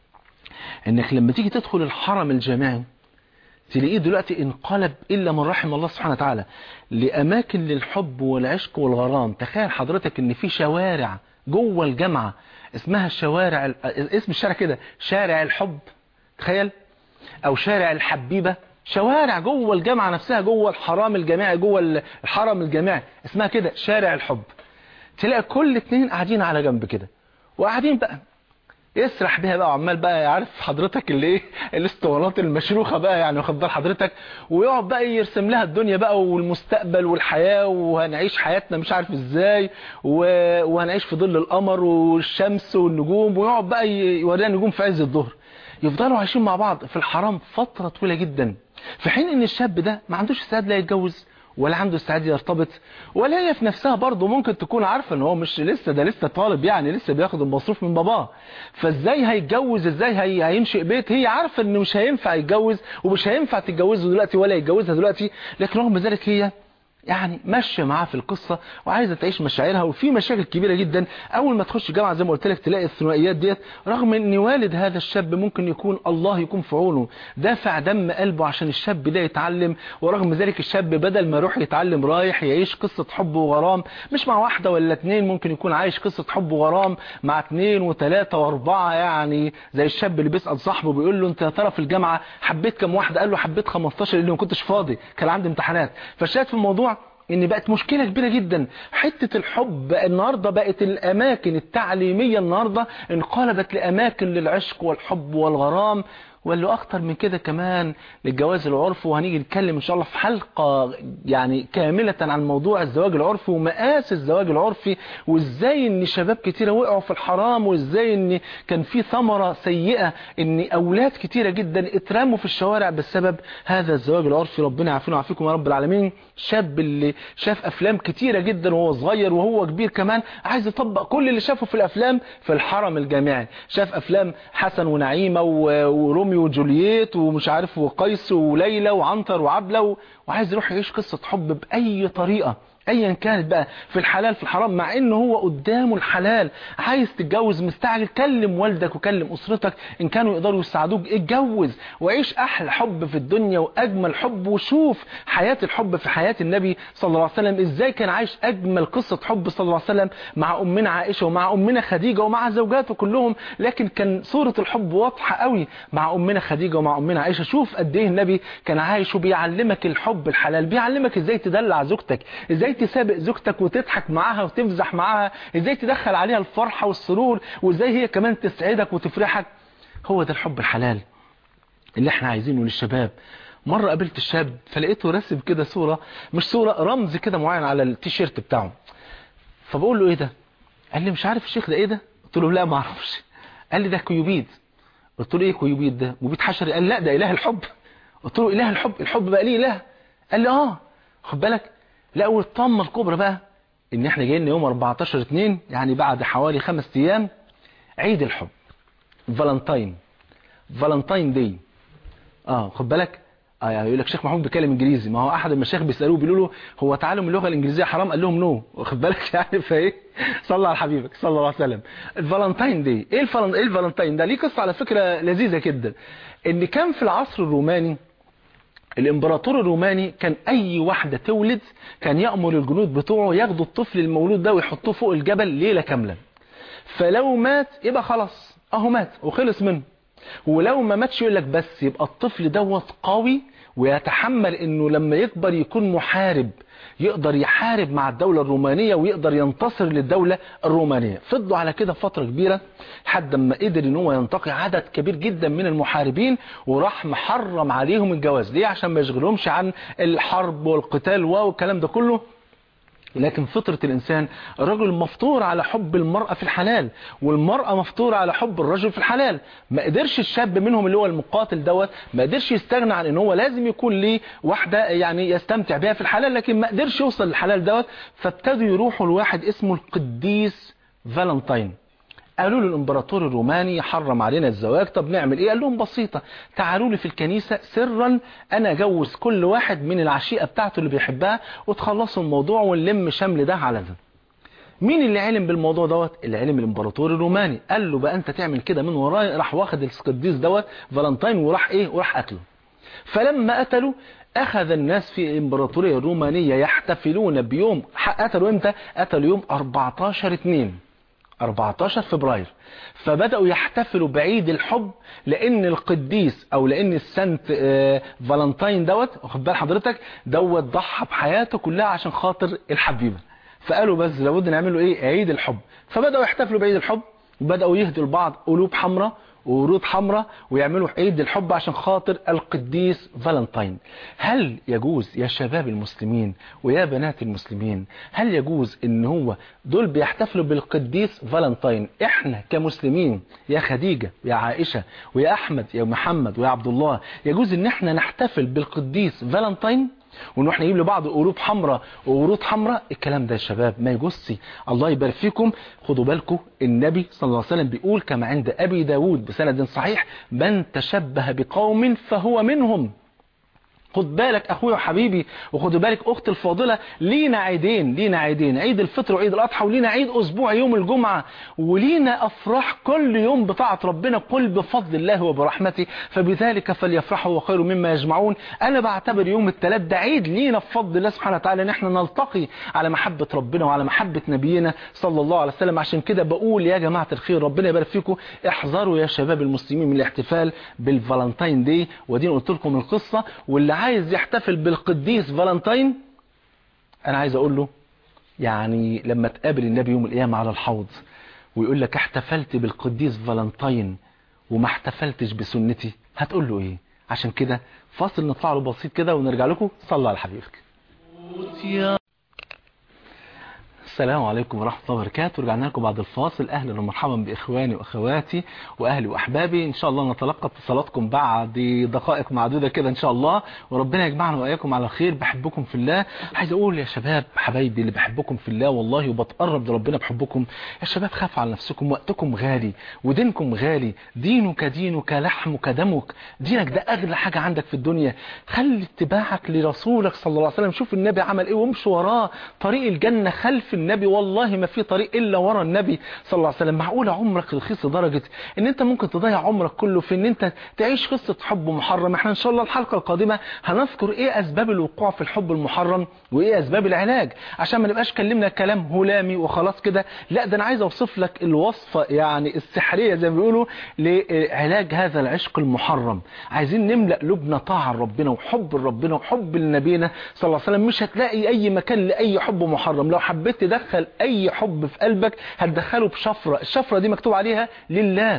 انك لما تيجي تدخل الحرم الجامعي تلاقيه دلوقتي انقلب الا من رحم الله سبحانه وتعالى لاماكن للحب والعشق والغرام تخيل حضرتك ان في شوارع جوه الجامعة اسمها الشوارع اسم الشارع كده شارع الحب تخيل او شارع الحبيبة شوارع جوه الجامعة نفسها جوه الحرام الجامعي جوه الحرم الجامعي اسمها كده شارع الحب تلاقي كل اتنين قاعدين على جنب كده وقاعدين بقى يسرح بيها بقى وعمال بقى عارف حضرتك اللي ايه الاسطوانات المشروخه بقى يعني واخد بال حضرتك ويقعد بقى يرسم لها الدنيا بقى والمستقبل والحياه وهنعيش حياتنا مش عارف ازاي وهنعيش في ظل القمر والشمس والنجوم ويقعد بقى يورينا النجوم في عز الظهر يفضلوا عايشين مع بعض في الحرام فتره طويله جدا في حين ان الشاب ده ما عندوش استعداد لا يتجوز ولا عنده استعداد يرتبط ولا هي في نفسها برضه ممكن تكون عارفه ان هو مش لسه ده لسه طالب يعني لسه بياخد المصروف من باباه فازاي هيتجوز ازاي هي هينشئ بيت هي عارفه ان مش هينفع يتجوز ومش هينفع تتجوزه دلوقتي ولا يتجوزها دلوقتي لكن رغم ذلك هي يعني ماشيه معاه في القصه وعايزه تعيش مشاعرها وفي مشاكل كبيره جدا اول ما تخش الجامعه زي ما قلت لك تلاقي الثنائيات ديت رغم ان والد هذا الشاب ممكن يكون الله يكون في عونه دافع دم قلبه عشان الشاب ده يتعلم ورغم ذلك الشاب بدل ما يروح يتعلم رايح يعيش قصه حب وغرام مش مع واحده ولا اتنين ممكن يكون عايش قصه حب وغرام مع اتنين وثلاثه واربعه يعني زي الشاب اللي بيسال صاحبه بيقول له انت يا ترى في الجامعه حبيت كام واحده قال له حبيت 15 لان ما كنتش فاضي كان عندي امتحانات فالشاهد في الموضوع ان بقت مشكلة كبيرة جدا حتة الحب النهاردة بقت الاماكن التعليمية النهاردة انقلبت لاماكن للعشق والحب والغرام واللي اخطر من كده كمان للجواز العرفي وهنيجي نتكلم ان شاء الله في حلقة يعني كاملة عن موضوع الزواج العرفي ومقاس الزواج العرفي وازاي ان شباب كتيرة وقعوا في الحرام وازاي ان كان في ثمرة سيئة ان اولاد كتيرة جدا اترموا في الشوارع بسبب هذا الزواج العرفي ربنا يعافينا ويعافيكم يا رب العالمين شاب اللي شاف افلام كتيرة جدا وهو صغير وهو كبير كمان عايز يطبق كل اللي شافه في الافلام في الحرم الجامعي شاف افلام حسن ونعيمة ورومي روميو وجولييت ومش عارف وقيس وليلى وعنتر وعبلة وعايز يروح يعيش قصة حب بأي طريقة ايا كانت بقى في الحلال في الحرام مع انه هو قدامه الحلال عايز تتجوز مستعجل كلم والدك وكلم اسرتك ان كانوا يقدروا يساعدوك اتجوز وعيش احلى حب في الدنيا واجمل حب وشوف حياة الحب في حياة النبي صلى الله عليه وسلم ازاي كان عايش اجمل قصة حب صلى الله عليه وسلم مع امنا عائشة ومع امنا خديجة ومع زوجاته كلهم لكن كان صورة الحب واضحة قوي مع امنا خديجة ومع امنا عائشة شوف قد ايه النبي كان عايش وبيعلمك الحب الحلال بيعلمك ازاي تدلع زوجتك ازاي تسابق زوجتك وتضحك معاها وتفزح معاها ازاي تدخل عليها الفرحة والسرور وازاي هي كمان تسعدك وتفرحك هو ده الحب الحلال اللي احنا عايزينه للشباب مرة قابلت الشاب فلقيته راسم كده صورة مش صورة رمز كده معين على التيشيرت بتاعه فبقول له ايه ده قال لي مش عارف الشيخ ده ايه ده قلت له لا ما اعرفش قال لي ده كيوبيد قلت له ايه كيوبيد ده مبيد حشري قال لا ده اله الحب قلت له اله الحب الحب بقى ليه اله قال لي اه خد بالك لا والطامه الكبرى بقى ان احنا جايين يوم 14 2 يعني بعد حوالي خمس ايام عيد الحب فالنتاين فالنتاين داي اه خد بالك اه يعني يقول لك شيخ محمود بيتكلم انجليزي ما هو احد المشايخ بيسالوه بيقولوا له هو تعلم اللغه الانجليزيه حرام قال لهم نو واخد بالك يعني فايه صلى على حبيبك صلى الله عليه وسلم الفالنتاين دي ايه الفالن ايه الفالنتاين ده ليه قصه على فكره لذيذه جدا ان كان في العصر الروماني الامبراطور الروماني كان اي واحده تولد كان يامر الجنود بتوعه ياخدوا الطفل المولود ده ويحطوه فوق الجبل ليله كامله فلو مات يبقى خلاص اهو مات وخلص منه ولو ما ماتش يقول لك بس يبقى الطفل دوت قوي ويتحمل انه لما يكبر يكون محارب يقدر يحارب مع الدولة الرومانية ويقدر ينتصر للدولة الرومانية فضلوا على كده فترة كبيرة لحد ما قدر ان هو ينتقي عدد كبير جدا من المحاربين وراح محرم عليهم الجواز ليه عشان ما يشغلهمش عن الحرب والقتال والكلام ده كله لكن فطرة الإنسان الرجل مفطور على حب المرأة في الحلال والمرأة مفطورة على حب الرجل في الحلال ما قدرش الشاب منهم اللي هو المقاتل دوت ما قدرش يستغنى عن ان هو لازم يكون ليه واحدة يعني يستمتع بها في الحلال لكن ما قدرش يوصل للحلال دوت فابتدوا يروحوا لواحد اسمه القديس فالنتين قالوا له الامبراطور الروماني حرم علينا الزواج طب نعمل ايه قال لهم بسيطة تعالوا لي في الكنيسة سرا انا اجوز كل واحد من العشيقة بتاعته اللي بيحبها وتخلصوا الموضوع ونلم شمل ده على ده مين اللي علم بالموضوع دوت اللي علم الامبراطور الروماني قال له بقى انت تعمل كده من وراي راح واخد القديس دوت فالنتين وراح ايه وراح قتله فلما قتلوا أخذ الناس في الإمبراطورية الرومانية يحتفلون بيوم قتلوا إمتى؟ قتلوا يوم 14 2 14 فبراير فبدأوا يحتفلوا بعيد الحب لأن القديس أو لأن السنت آه، فالنتين دوت واخد بال حضرتك دوت ضحى بحياته كلها عشان خاطر الحبيبة فقالوا بس لابد نعملوا إيه عيد الحب فبدأوا يحتفلوا بعيد الحب وبدأوا يهدوا لبعض قلوب حمراء وورود حمراء ويعملوا عيد الحب عشان خاطر القديس فالنتين هل يجوز يا شباب المسلمين ويا بنات المسلمين هل يجوز ان هو دول بيحتفلوا بالقديس فالنتين احنا كمسلمين يا خديجة يا عائشة ويا احمد يا محمد ويا عبد الله يجوز ان احنا نحتفل بالقديس فالنتين ونروح نجيب لبعض قلوب حمراء وورود حمراء الكلام ده يا شباب ما يجوزش الله يبارك فيكم خدوا بالكم النبي صلى الله عليه وسلم بيقول كما عند ابي داود بسند صحيح من تشبه بقوم فهو منهم خد بالك اخويا وحبيبي وخد بالك اختي الفاضله لينا عيدين لينا عيدين عيد الفطر وعيد الاضحى ولينا عيد اسبوع يوم الجمعه ولينا افراح كل يوم بطاعه ربنا قل بفضل الله وبرحمته فبذلك فليفرحوا وخير مما يجمعون انا بعتبر يوم الثلاث ده عيد لينا بفضل الله سبحانه وتعالى ان احنا نلتقي على محبه ربنا وعلى محبه نبينا صلى الله عليه وسلم عشان كده بقول يا جماعه الخير ربنا يبارك فيكم احذروا يا شباب المسلمين من الاحتفال بالفالنتين دي ودي قلت لكم القصه واللي عايز يحتفل بالقديس فالنتين انا عايز اقول له يعني لما تقابل النبي يوم القيامه على الحوض ويقول لك احتفلت بالقديس فالنتين وما احتفلتش بسنتي هتقول له ايه عشان كده فاصل نطلع له بسيط كده ونرجع لكم صلى على حبيبك السلام عليكم ورحمة الله وبركاته رجعنا لكم بعد الفاصل أهلا ومرحبا بإخواني وأخواتي وأهلي وأحبابي إن شاء الله نتلقى اتصالاتكم بعد دقائق معدودة كده إن شاء الله وربنا يجمعنا وإياكم على خير بحبكم في الله عايز أقول يا شباب حبايبي اللي بحبكم في الله والله وبتقرب لربنا بحبكم يا شباب خافوا على نفسكم وقتكم غالي ودينكم غالي دينك دينك لحمك دمك دينك ده أغلى حاجة عندك في الدنيا خلي اتباعك لرسولك صلى الله عليه وسلم شوف النبي عمل إيه وامشي وراه طريق الجنة خلف النبي والله ما في طريق إلا ورا النبي صلى الله عليه وسلم معقولة عمرك رخيص لدرجة ان انت ممكن تضيع عمرك كله في ان انت تعيش قصة حب محرم احنا ان شاء الله الحلقة القادمة هنذكر ايه اسباب الوقوع في الحب المحرم وايه اسباب العلاج عشان ما نبقاش كلمنا كلام هلامي وخلاص كده لا ده انا عايز اوصف لك الوصفة يعني السحرية زي ما بيقولوا لعلاج هذا العشق المحرم عايزين نملأ قلوبنا طاعة لربنا وحب لربنا وحب لنبينا صلى الله عليه وسلم مش هتلاقي اي مكان لاي حب محرم لو حبيت تدخل اي حب في قلبك هتدخله بشفرة الشفرة دي مكتوب عليها لله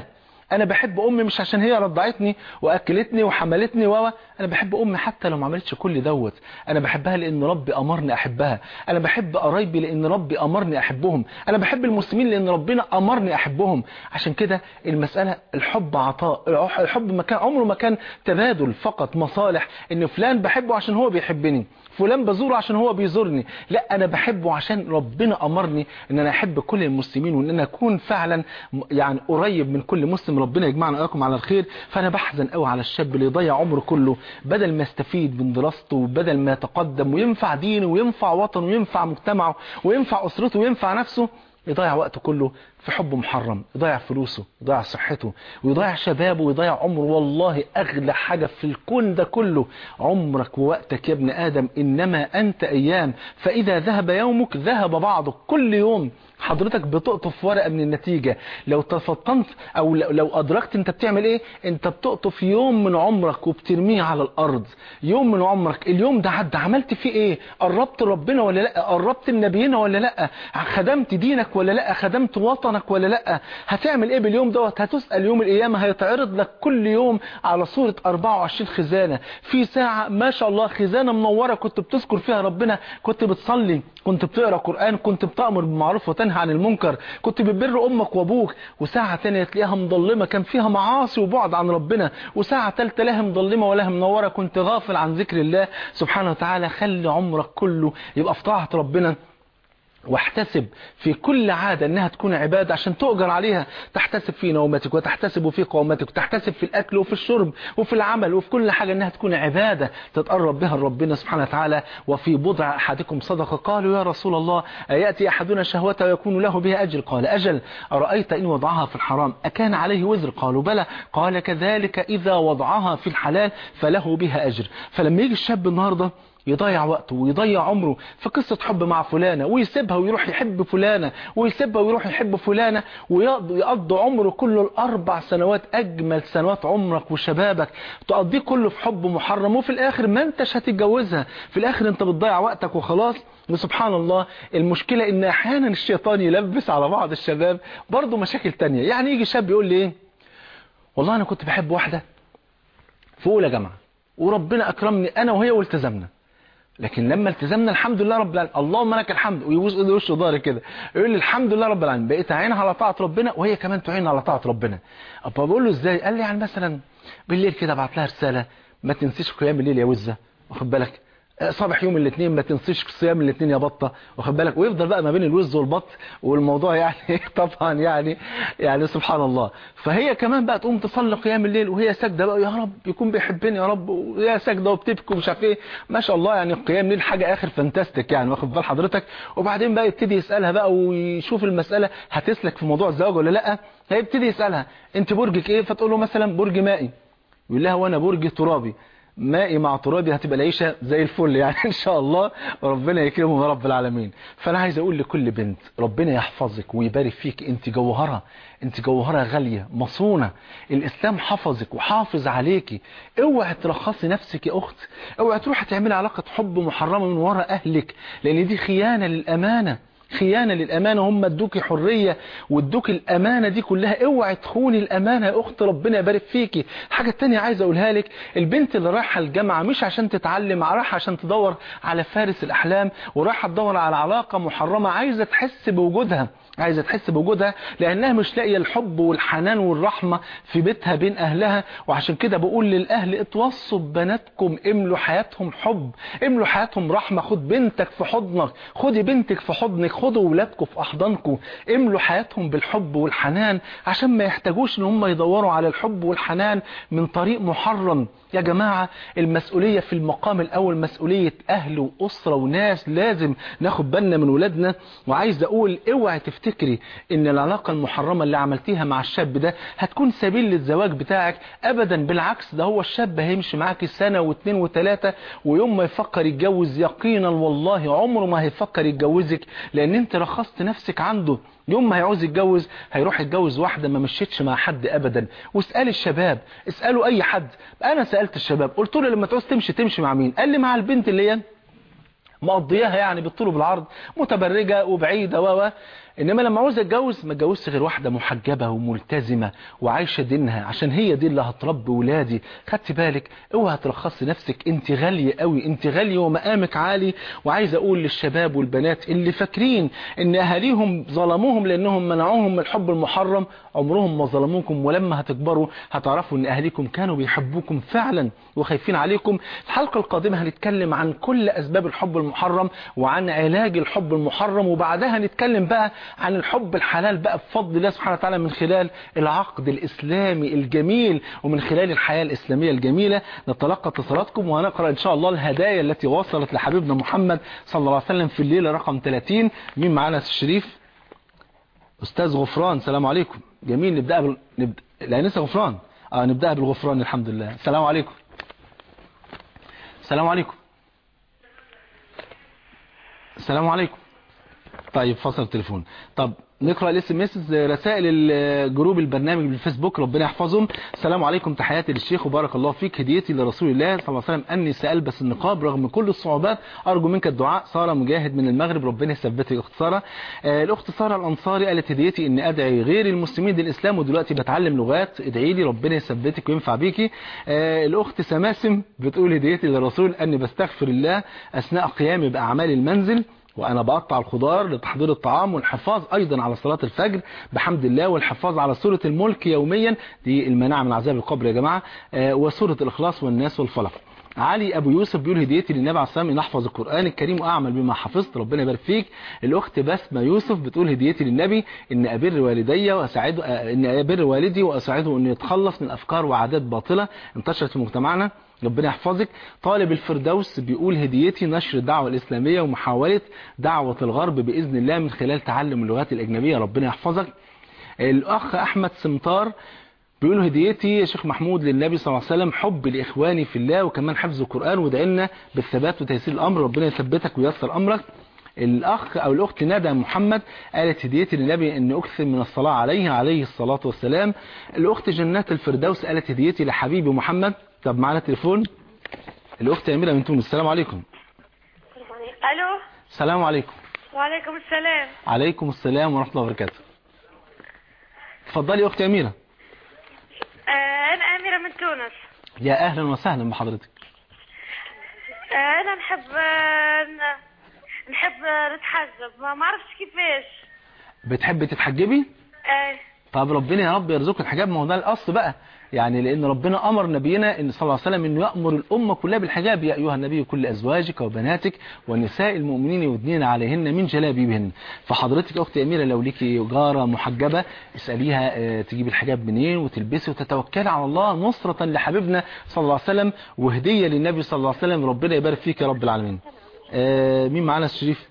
انا بحب امي مش عشان هي رضعتني واكلتني وحملتني و انا بحب امي حتى لو ما عملتش كل دوت انا بحبها لان ربي امرني احبها انا بحب قرايبي لان ربي امرني احبهم انا بحب المسلمين لان ربنا امرني احبهم عشان كده المساله الحب عطاء الحب ما كان عمره ما كان تبادل فقط مصالح ان فلان بحبه عشان هو بيحبني فلان بزوره عشان هو بيزورني لا انا بحبه عشان ربنا امرني ان انا احب كل المسلمين وان انا اكون فعلا يعني قريب من كل مسلم ربنا يجمعنا واياكم على الخير فانا بحزن قوي على الشاب اللي يضيع عمره كله بدل ما يستفيد من دراسته وبدل ما يتقدم وينفع دينه وينفع وطنه وينفع مجتمعه وينفع اسرته وينفع نفسه يضيع وقته كله في حب محرم يضيع فلوسه يضيع صحته ويضيع شبابه ويضيع عمره والله أغلى حاجة في الكون ده كله عمرك ووقتك يا ابن آدم إنما أنت أيام فإذا ذهب يومك ذهب بعضك كل يوم حضرتك بتقطف ورقة من النتيجة لو تفطنت أو لو أدركت أنت بتعمل إيه أنت بتقطف يوم من عمرك وبترميه على الأرض يوم من عمرك اليوم ده عدى عملت فيه إيه قربت ربنا ولا لأ قربت النبيين ولا لأ خدمت دينك ولا لأ خدمت وطنك ولا لأ هتعمل إيه باليوم دوت هتسأل يوم القيامة هيتعرض لك كل يوم على صورة 24 خزانة في ساعة ما شاء الله خزانة منورة كنت بتذكر فيها ربنا كنت بتصلي كنت بتقرأ قرآن كنت بتأمر بالمعروف وتنهى عن المنكر كنت بتبر أمك وأبوك وساعة تانية تلاقيها مضلمة كان فيها معاصي وبعد عن ربنا وساعة تالتة لها مضلمة ولا منورة كنت غافل عن ذكر الله سبحانه وتعالى خلي عمرك كله يبقى في طاعة ربنا واحتسب في كل عادة انها تكون عبادة عشان تؤجر عليها تحتسب في نومتك وتحتسب في قومتك وتحتسب في الاكل وفي الشرب وفي العمل وفي كل حاجة انها تكون عبادة تتقرب بها لربنا سبحانه وتعالى وفي بضع احدكم صدقة قالوا يا رسول الله اياتي احدنا شهوته ويكون له بها اجر قال اجل ارايت ان وضعها في الحرام اكان عليه وزر قالوا بلى قال كذلك اذا وضعها في الحلال فله بها اجر فلما يجي الشاب النهارده يضيع وقته ويضيع عمره في قصة حب مع فلانة ويسيبها ويروح يحب فلانة ويسيبها ويروح يحب فلانة ويقضي عمره كله الأربع سنوات أجمل سنوات عمرك وشبابك تقضيه كله في حب محرم وفي الآخر ما انتش هتتجوزها في الآخر انت بتضيع وقتك وخلاص وسبحان الله المشكلة ان احيانا الشيطان يلبس على بعض الشباب برضه مشاكل تانية يعني يجي شاب يقول لي ايه والله انا كنت بحب واحدة في اولى جامعة وربنا اكرمني انا وهي والتزمنا لكن لما التزمنا الحمد لله رب العالمين اللهم لك الحمد ويبوس ايده وشه ضهري كده يقول لي الحمد لله رب العالمين بقيت اعين على طاعه ربنا وهي كمان تعين على طاعه ربنا ابا بقول له ازاي قال لي يعني مثلا بالليل كده ابعت لها رساله ما تنسيش قيام الليل يا وزه واخد بالك صباح يوم الاثنين ما تنسيش صيام الاثنين يا بطه واخد بالك ويفضل بقى ما بين الوز والبط والموضوع يعني طبعا يعني يعني سبحان الله فهي كمان بقى تقوم تصلي قيام الليل وهي ساجده بقى يا رب يكون بيحبني يا رب وهي ساجده وبتبكي ومش عارف ايه ما شاء الله يعني قيام الليل حاجه اخر فانتاستيك يعني واخد بال حضرتك وبعدين بقى يبتدي يسالها بقى ويشوف المساله هتسلك في موضوع الزواج ولا لا هيبتدي يسالها انت برجك ايه فتقول له مثلا برج مائي يقول لها وانا برج ترابي مائي مع ترابي هتبقى العيشة زي الفل يعني ان شاء الله وربنا يكرمه يا رب العالمين فانا عايز اقول لكل بنت ربنا يحفظك ويبارك فيك انت جوهرة انت جوهرة غالية مصونة الاسلام حفظك وحافظ عليكي اوعي ترخصي نفسك يا اخت اوعي تروحي تعملي علاقة حب محرمة من ورا اهلك لان دي خيانة للامانة خيانة للأمانة هم ادوكي حرية وادوكي الأمانة دي كلها اوعي تخوني الأمانة يا أخت ربنا يبارك فيكي الحاجة التانية عايز أقولها لك البنت اللي رايحة الجامعة مش عشان تتعلم رايحة عشان تدور على فارس الأحلام ورايحة تدور على علاقة محرمة عايزة تحس بوجودها عايزة تحس بوجودها لأنها مش لاقية الحب والحنان والرحمة في بيتها بين أهلها وعشان كده بقول للأهل اتوصوا ببناتكم املوا حياتهم حب املوا حياتهم رحمة خد بنتك في حضنك خدي بنتك في حضنك خدوا ولادكم في أحضانكم املوا حياتهم بالحب والحنان عشان ما يحتاجوش ان هم يدوروا على الحب والحنان من طريق محرم يا جماعة المسؤولية في المقام الأول مسؤولية أهل وأسرة وناس لازم ناخد بالنا من ولادنا وعايز أقول اوعي تفتكري ان العلاقة المحرمة اللي عملتيها مع الشاب ده هتكون سبيل للزواج بتاعك أبدا بالعكس ده هو الشاب هيمشي معاك سنة واثنين وثلاثة ويوم ما يفكر يتجوز يقينا والله عمره ما هيفكر يتجوزك لأن انت رخصت نفسك عنده يوم ما هيعوز يتجوز هيروح يتجوز واحدة ما مشيتش مع حد ابدا واسأل الشباب اسألوا اي حد انا سألت الشباب قلت له لما تعوز تمشي تمشي مع مين قال لي مع البنت اللي هي مقضياها يعني بالطول وبالعرض متبرجة وبعيدة و انما لما عاوز اتجوز ما اتجوزش غير واحده محجبه وملتزمه وعايشه دينها عشان هي دي اللي هتربي ولادي خدت بالك اوعى ترخصي نفسك انت غاليه قوي انت غاليه ومقامك عالي وعايز اقول للشباب والبنات اللي فاكرين ان اهاليهم ظلموهم لانهم منعوهم من الحب المحرم عمرهم ما ظلموكم ولما هتكبروا هتعرفوا ان اهاليكم كانوا بيحبوكم فعلا وخايفين عليكم الحلقه القادمه هنتكلم عن كل اسباب الحب المحرم وعن علاج الحب المحرم وبعدها هنتكلم بقى عن الحب الحلال بقى بفضل الله سبحانه وتعالى من خلال العقد الإسلامي الجميل ومن خلال الحياة الإسلامية الجميلة نتلقى اتصالاتكم وهنقرأ إن شاء الله الهدايا التي وصلت لحبيبنا محمد صلى الله عليه وسلم في الليلة رقم 30 مين معانا الشريف أستاذ غفران السلام عليكم جميل نبدأ بال... نبدأ الأنسة غفران آه نبدأ بالغفران الحمد لله السلام عليكم السلام عليكم السلام عليكم طيب فصل التليفون طب نقرا الاس ام اس رسائل الجروب البرنامج بالفيسبوك ربنا يحفظهم السلام عليكم تحياتي للشيخ وبارك الله فيك هديتي لرسول الله صلى الله عليه وسلم اني سالبس النقاب رغم كل الصعوبات ارجو منك الدعاء ساره مجاهد من المغرب ربنا يثبتك اخت ساره آه الاخت ساره الانصاري قالت هديتي اني ادعي غير المسلمين للاسلام ودلوقتي بتعلم لغات ادعي لي ربنا يثبتك وينفع بيكي آه الاخت سماسم بتقول هديتي للرسول اني بستغفر الله اثناء قيامي باعمال المنزل وأنا بقطع الخضار لتحضير الطعام والحفاظ أيضا على صلاة الفجر بحمد الله والحفاظ على سورة الملك يوميا دي المناعة من عذاب القبر يا جماعة آه وسورة الإخلاص والناس والفلق علي ابو يوسف بيقول هديتي للنبي عليه الصلاه والسلام ان احفظ القران الكريم واعمل بما حفظت ربنا يبارك فيك الاخت بسمه يوسف بتقول هديتي للنبي ان ابر والدي واساعده ان ابر والدي واساعده انه يتخلص من افكار وعادات باطله انتشرت في مجتمعنا ربنا يحفظك طالب الفردوس بيقول هديتي نشر الدعوة الإسلامية ومحاولة دعوة الغرب بإذن الله من خلال تعلم اللغات الأجنبية ربنا يحفظك الأخ أحمد سمطار بيقول هديتي يا شيخ محمود للنبي صلى الله عليه وسلم حب لإخواني في الله وكمان حفظ القرآن ودعنا بالثبات وتيسير الأمر ربنا يثبتك وييسر أمرك الأخ أو الأخت ندى محمد قالت هديتي للنبي أن أكثر من الصلاة عليه عليه الصلاة والسلام الأخت جنات الفردوس قالت هديتي لحبيبي محمد طب معانا تليفون الأخت أميرة من تونس السلام عليكم الو السلام عليكم وعليكم السلام عليكم السلام ورحمة الله وبركاته اتفضلي يا أختي أميرة آه انا اميره من تونس يا أهلا وسهلا بحضرتك آه انا نحب آه ن- نحب نتحجب ما ما عرفتش كيفاش بتحبي تتحجبي آه طب ربنا يا رب يرزقك الحجاب ما هو ده الاصل بقى يعني لان ربنا امر نبينا ان صلى الله عليه وسلم انه يامر الامه كلها بالحجاب يا ايها النبي كل ازواجك وبناتك ونساء المؤمنين يدنين عليهن من جلابيبهن فحضرتك يا اختي اميره لو ليكي جاره محجبه اساليها آه، تجيب الحجاب منين وتلبسي وتتوكلي على الله نصره لحبيبنا صلى الله عليه وسلم وهديه للنبي صلى الله عليه وسلم ربنا يبارك فيك يا رب العالمين آه، مين معانا الشريف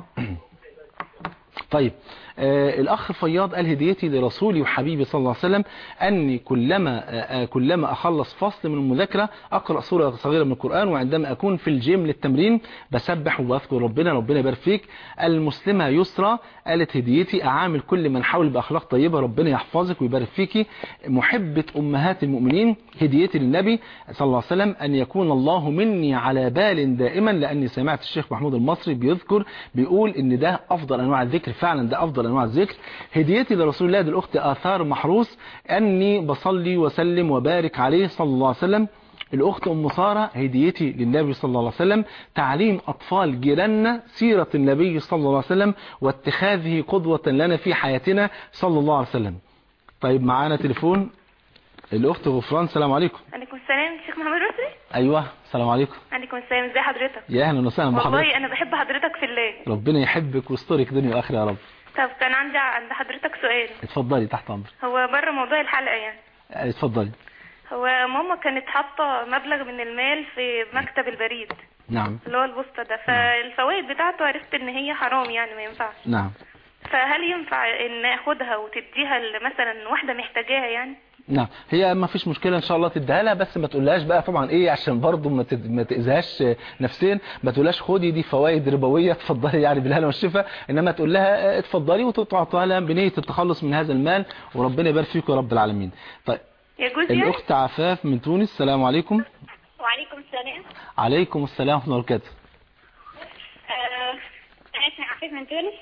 طيب آه الأخ فياض قال هديتي لرسولي وحبيبي صلى الله عليه وسلم أني كلما آه آه، كلما أخلص فصل من المذاكرة أقرأ سورة صغيرة من القرآن وعندما أكون في الجيم للتمرين بسبح وبذكر ربنا ربنا يبارك فيك المسلمة يسرى قالت هديتي أعامل كل من حول بأخلاق طيبة ربنا يحفظك ويبارك فيكي محبة أمهات المؤمنين هديتي للنبي صلى الله عليه وسلم أن يكون الله مني على بال دائما لأني سمعت الشيخ محمود المصري بيذكر بيقول إن ده أفضل أنواع الذكر فعلا ده أفضل أنواع الذكر هديتي لرسول الله دي الأخت آثار محروس أني بصلي وسلم وبارك عليه صلى الله عليه وسلم الأخت أم سارة هديتي للنبي صلى الله عليه وسلم تعليم أطفال جيراننا سيرة النبي صلى الله عليه وسلم واتخاذه قدوة لنا في حياتنا صلى الله عليه وسلم طيب معانا تليفون الأخت غفران السلام عليكم عليكم السلام الشيخ محمد رسري أيوة السلام عليكم عليكم السلام ازي حضرتك يا أهلا وسهلا بحضرتك والله انا بحب حضرتك في الله ربنا يحبك ويسترك دنيا وآخرة يا رب طب كان عندي عند حضرتك سؤال اتفضلي تحت أمرك هو بره موضوع الحلقه يعني اتفضلي هو ماما كانت حاطه مبلغ من المال في مكتب البريد نعم اللي هو البوسطه ده فالفوائد بتاعته عرفت ان هي حرام يعني ما ينفعش نعم فهل ينفع ان اخدها وتديها مثلا واحده محتاجاها يعني نعم هي ما فيش مشكلة ان شاء الله تديها لها بس ما تقولهاش بقى طبعا ايه عشان برضه ما تد- ما تاذيهاش نفسيا ما تقولهاش خدي دي فوائد ربويه اتفضلي يعني بالهنا والشفا انما تقول لها اه، اتفضلي وتعطيها لها بنيه التخلص من هذا المال وربنا يبارك فيكم يا رب العالمين طيب يجوز يعني الاخت عفاف من تونس السلام عليكم وعليكم السلام عليكم السلام ورحمه الله وبركاته آه، انا اسمي عفيف من تونس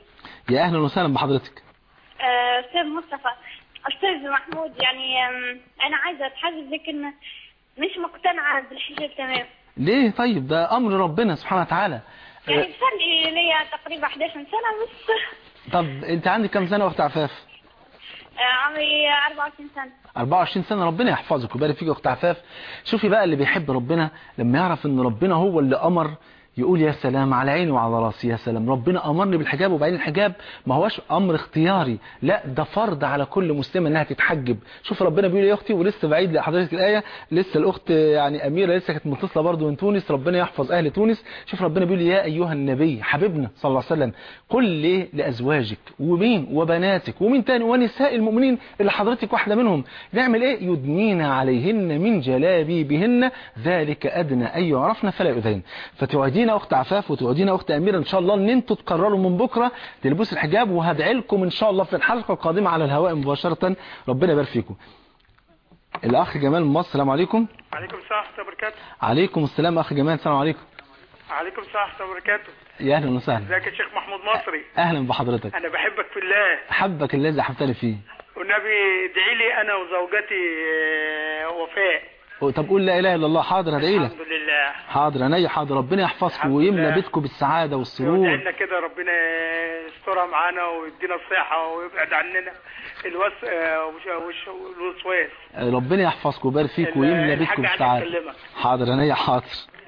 يا اهلا وسهلا بحضرتك آه، استاذ مصطفى استاذ محمود يعني آم، انا عايزه اتحدث لكن مش مقتنعه بالحجاب تمام ليه طيب ده امر ربنا سبحانه وتعالى يعني آه، بصلي ليا تقريبا 11 سنه بس طب انت عندك كام سنه اخت عفاف آه، عمري 24 سنه 24 سنه ربنا يحفظك ويبارك فيك يا اخت عفاف شوفي بقى اللي بيحب ربنا لما يعرف ان ربنا هو اللي امر يقول يا سلام على عيني وعلى راسي يا سلام ربنا امرني بالحجاب وبعدين الحجاب ما هوش امر اختياري لا ده فرض على كل مسلمه انها تتحجب شوف ربنا بيقول يا اختي ولسه بعيد لحضرتك الايه لسه الاخت يعني اميره لسه كانت متصله برضه من تونس ربنا يحفظ اهل تونس شوف ربنا بيقول يا ايها النبي حبيبنا صلى الله عليه وسلم قل ليه لازواجك ومين وبناتك ومين تاني ونساء المؤمنين اللي حضرتك واحده منهم نعمل ايه يدنين عليهن من جلابيبهن ذلك ادنى ان يعرفن فلا يؤذين فتوعدينا اخت عفاف وتوعدينا اخت اميره ان شاء الله ان انتوا تقرروا من بكره تلبسوا الحجاب وهدعي لكم ان شاء الله في الحلقه القادمه على الهواء مباشره ربنا يبارك فيكم الاخ جمال من مصر السلام عليكم عليكم السلام ورحمة الله وبركاته عليكم السلام اخ جمال السلام عليكم عليكم السلام ورحمة الله وبركاته يا اهلا وسهلا ازيك يا شيخ محمود مصري اهلا بحضرتك انا بحبك في الله حبك الذي احبتني فيه والنبي ادعي لي انا وزوجتي آه، وفاء طب قول لا اله الا الله حاضر هدعي لك الحمد لله حاضر عينيا حاضر ربنا يحفظكم الحمد ويملى لله. بيتكم بالسعاده والسرور وادعي لنا كده ربنا يسترها معانا ويدينا الصحة ويبعد عننا الوس آه، وش- وش- والوسواس ربنا يحفظكم ويبارك فيك ال- ويملى الحاج بيتكم علي بالسعاده يكلمك. حاضر عينيا حاضر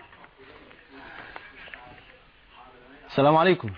السلام عليكم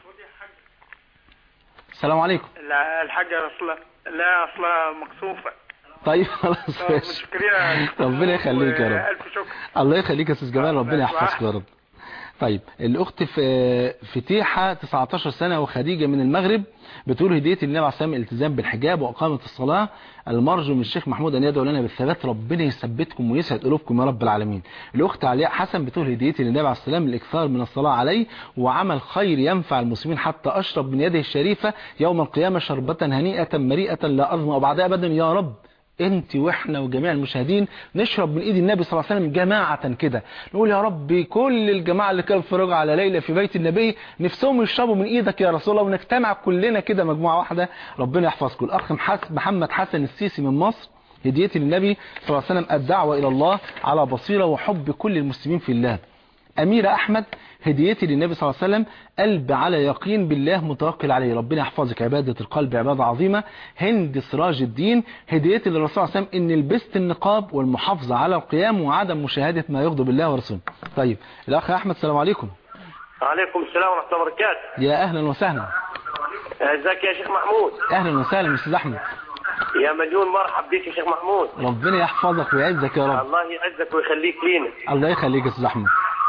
السلام عليكم لا الحاجة اصلا لا اصلا مكسوفة طيب خلاص طب ماشي. متشكرين يا شيخ ربنا محمود، يخليك يا رب والف شكر الله يخليك يا استاذ جمال ربنا ماشي. يحفظك يا رب طيب الاخت في فتيحه 19 سنه وخديجه من المغرب بتقول هديه النبي عليه الصلاه والسلام الالتزام بالحجاب واقامه الصلاه المرجو من الشيخ محمود ان يدعو لنا بالثبات ربنا يثبتكم ويسعد قلوبكم يا رب العالمين الاخت علياء حسن بتقول هديتي للنبي عليه السلام الاكثار من الصلاه عليه وعمل خير ينفع المسلمين حتى اشرب من يده الشريفه يوم القيامه شربه هنيئه مريئه لا اظمأ بعدها ابدا يا رب انت واحنا وجميع المشاهدين نشرب من ايد النبي صلى الله عليه وسلم جماعة كده نقول يا رب كل الجماعة اللي كانوا اتفرجوا على ليلى في بيت النبي نفسهم يشربوا من ايدك يا رسول الله ونجتمع كلنا كده مجموعة واحدة ربنا يحفظكم الاخ محس- محمد حسن السيسي من مصر هديتي للنبي صلى الله عليه وسلم الدعوة الى الله على بصيرة وحب كل المسلمين في الله أميرة أحمد هديتي للنبي صلى الله عليه وسلم قلب على يقين بالله متوكل عليه ربنا يحفظك عبادة القلب عبادة عظيمة هند سراج الدين هديتي للرسول صلى الله عليه وسلم إن لبست النقاب والمحافظة على القيام وعدم مشاهدة ما يغضب الله ورسوله طيب الأخ أحمد السلام عليكم عليكم السلام ورحمة الله وبركاته يا أهلا وسهلا ازيك يا شيخ محمود أهلا وسهلا أستاذ أحمد يا مليون مرحب بك يا شيخ محمود ربنا يحفظك ويعزك يا رب الله يعزك ويخليك لينا الله يخليك يا أستاذ أحمد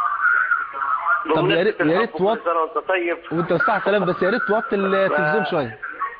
طب يا ريت- يا ريت بمناسبة توط- الحب كل سنة وانت طيب وانت بالصحة سلام بس يا ريت توطي التلفزيون شوية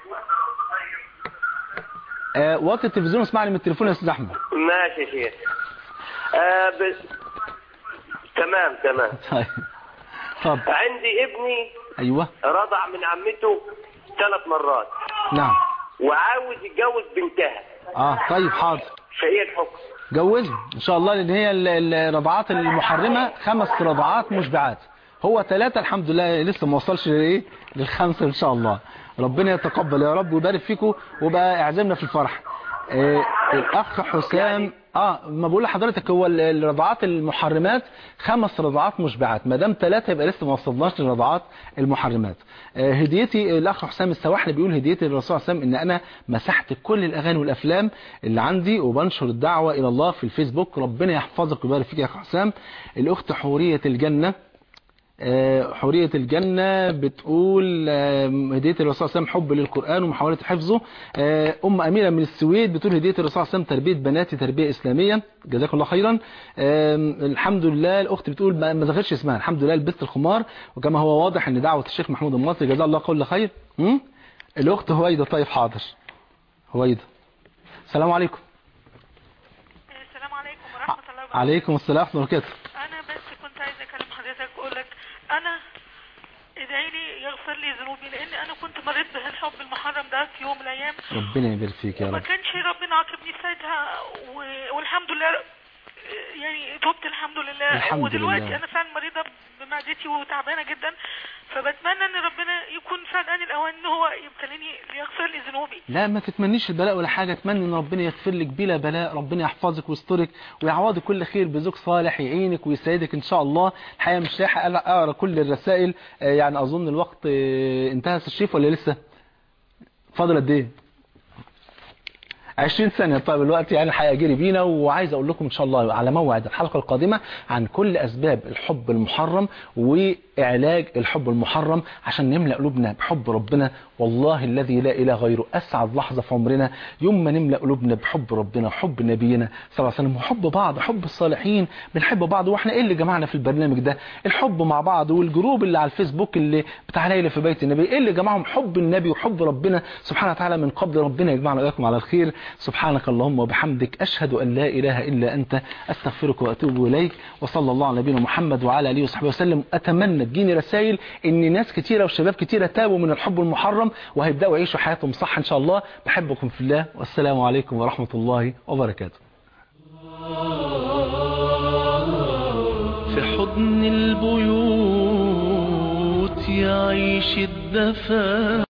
آه وطي التلفزيون واسمعني من التليفون يا أستاذ أحمد ماشي يا شيخ آه ب... تمام تمام طيب طب عندي ابني ايوه رضع من عمته ثلاث مرات نعم وعاوز يتجوز بنتها اه طيب حاضر فايه الحكم جوزه ان شاء الله لان هي ال- الرضعات المحرمه خمس رضعات مشبعات هو ثلاثة الحمد لله لسه ما وصلش لايه للخمسة ان شاء الله ربنا يتقبل يا رب ويبارك فيكم وبقى اعزمنا في الفرح آه الاخ حسام اه ما بقول لحضرتك هو ال- الرضعات المحرمات خمس رضعات مشبعات ما دام ثلاثة يبقى لسه ما وصلناش للرضعات المحرمات آه هديتي الاخ حسام السواحلي بيقول هديتي للرسول صلى الله عليه وسلم ان انا مسحت كل الاغاني والافلام اللي عندي وبنشر الدعوة الى الله في الفيسبوك ربنا يحفظك ويبارك فيك يا اخ حسام الاخت حورية الجنة آه، حورية الجنة بتقول آه، هدية الرسول صلى الله عليه وسلم حب للقرآن ومحاولة حفظه آه، أم أميرة من السويد بتقول هدية الرسول صلى الله عليه وسلم تربية بناتي تربية إسلامية جزاك الله خيرا آم، الحمد لله الأخت بتقول ما ما ذكرش اسمها الحمد لله لبست الخمار وكما هو واضح أن دعوة الشيخ محمود المصري جزاه الله كل خير م? الأخت هويدة طيب حاضر هويدة السلام عليكم السلام عليكم ورحمة الله وبركاته عليكم السلام ورحمة الله وبركاته أنا بس كنت عايزة أكلم حضرتك وأقول لك أنا ادعي لي يغفر لي ذنوبي لأن أنا كنت مريت بالحب المحرم ده في يوم من الأيام ربنا يبارك فيك يا وما رب كانش ربنا عاقبني ساعتها و... والحمد لله يعني تبت الحمد لله الحمد ودلوقتي لله. انا فعلا مريضه بمعدتي وتعبانه جدا فبتمنى ان ربنا يكون فعلا آن الاوان ان هو يبتليني ليغفر لي ذنوبي لا ما تتمنيش البلاء ولا حاجة اتمنى ان ربنا يغفر لك بلا بلاء ربنا يحفظك ويسترك ويعوضك كل خير بزوج صالح يعينك ويسعدك ان شاء الله الحقيقة مش لاحق اقرا كل الرسائل آه، يعني اظن الوقت آه، انتهى يا الشيف ولا لسه فاضل قد ايه 20 ثانية طيب الوقت يعني الحقيقة جري بينا وعايز اقول لكم ان شاء الله على موعد الحلقة القادمة عن كل اسباب الحب المحرم وعلاج الحب المحرم عشان نملأ قلوبنا بحب ربنا والله الذي لا اله غيره اسعد لحظة في عمرنا يوم ما نملأ قلوبنا بحب ربنا وحب نبينا صلى الله عليه وسلم وحب بعض حب الصالحين بنحب بعض واحنا ايه اللي جمعنا في البرنامج ده الحب مع بعض والجروب اللي على الفيسبوك اللي بتاع ليلى في بيت النبي ايه اللي جمعهم حب النبي وحب ربنا سبحانه وتعالى من قبل ربنا يجمعنا واياكم على الخير سبحانك اللهم وبحمدك اشهد ان لا اله الا انت استغفرك واتوب اليك وصلى الله على نبينا محمد وعلى اله وصحبه وسلم اتمنى تجيني رسائل ان ناس كتيره وشباب كتيره تابوا من الحب المحرم وهيبداوا يعيشوا حياتهم صح ان شاء الله بحبكم في الله والسلام عليكم ورحمه الله وبركاته في حضن البيوت يعيش الدفا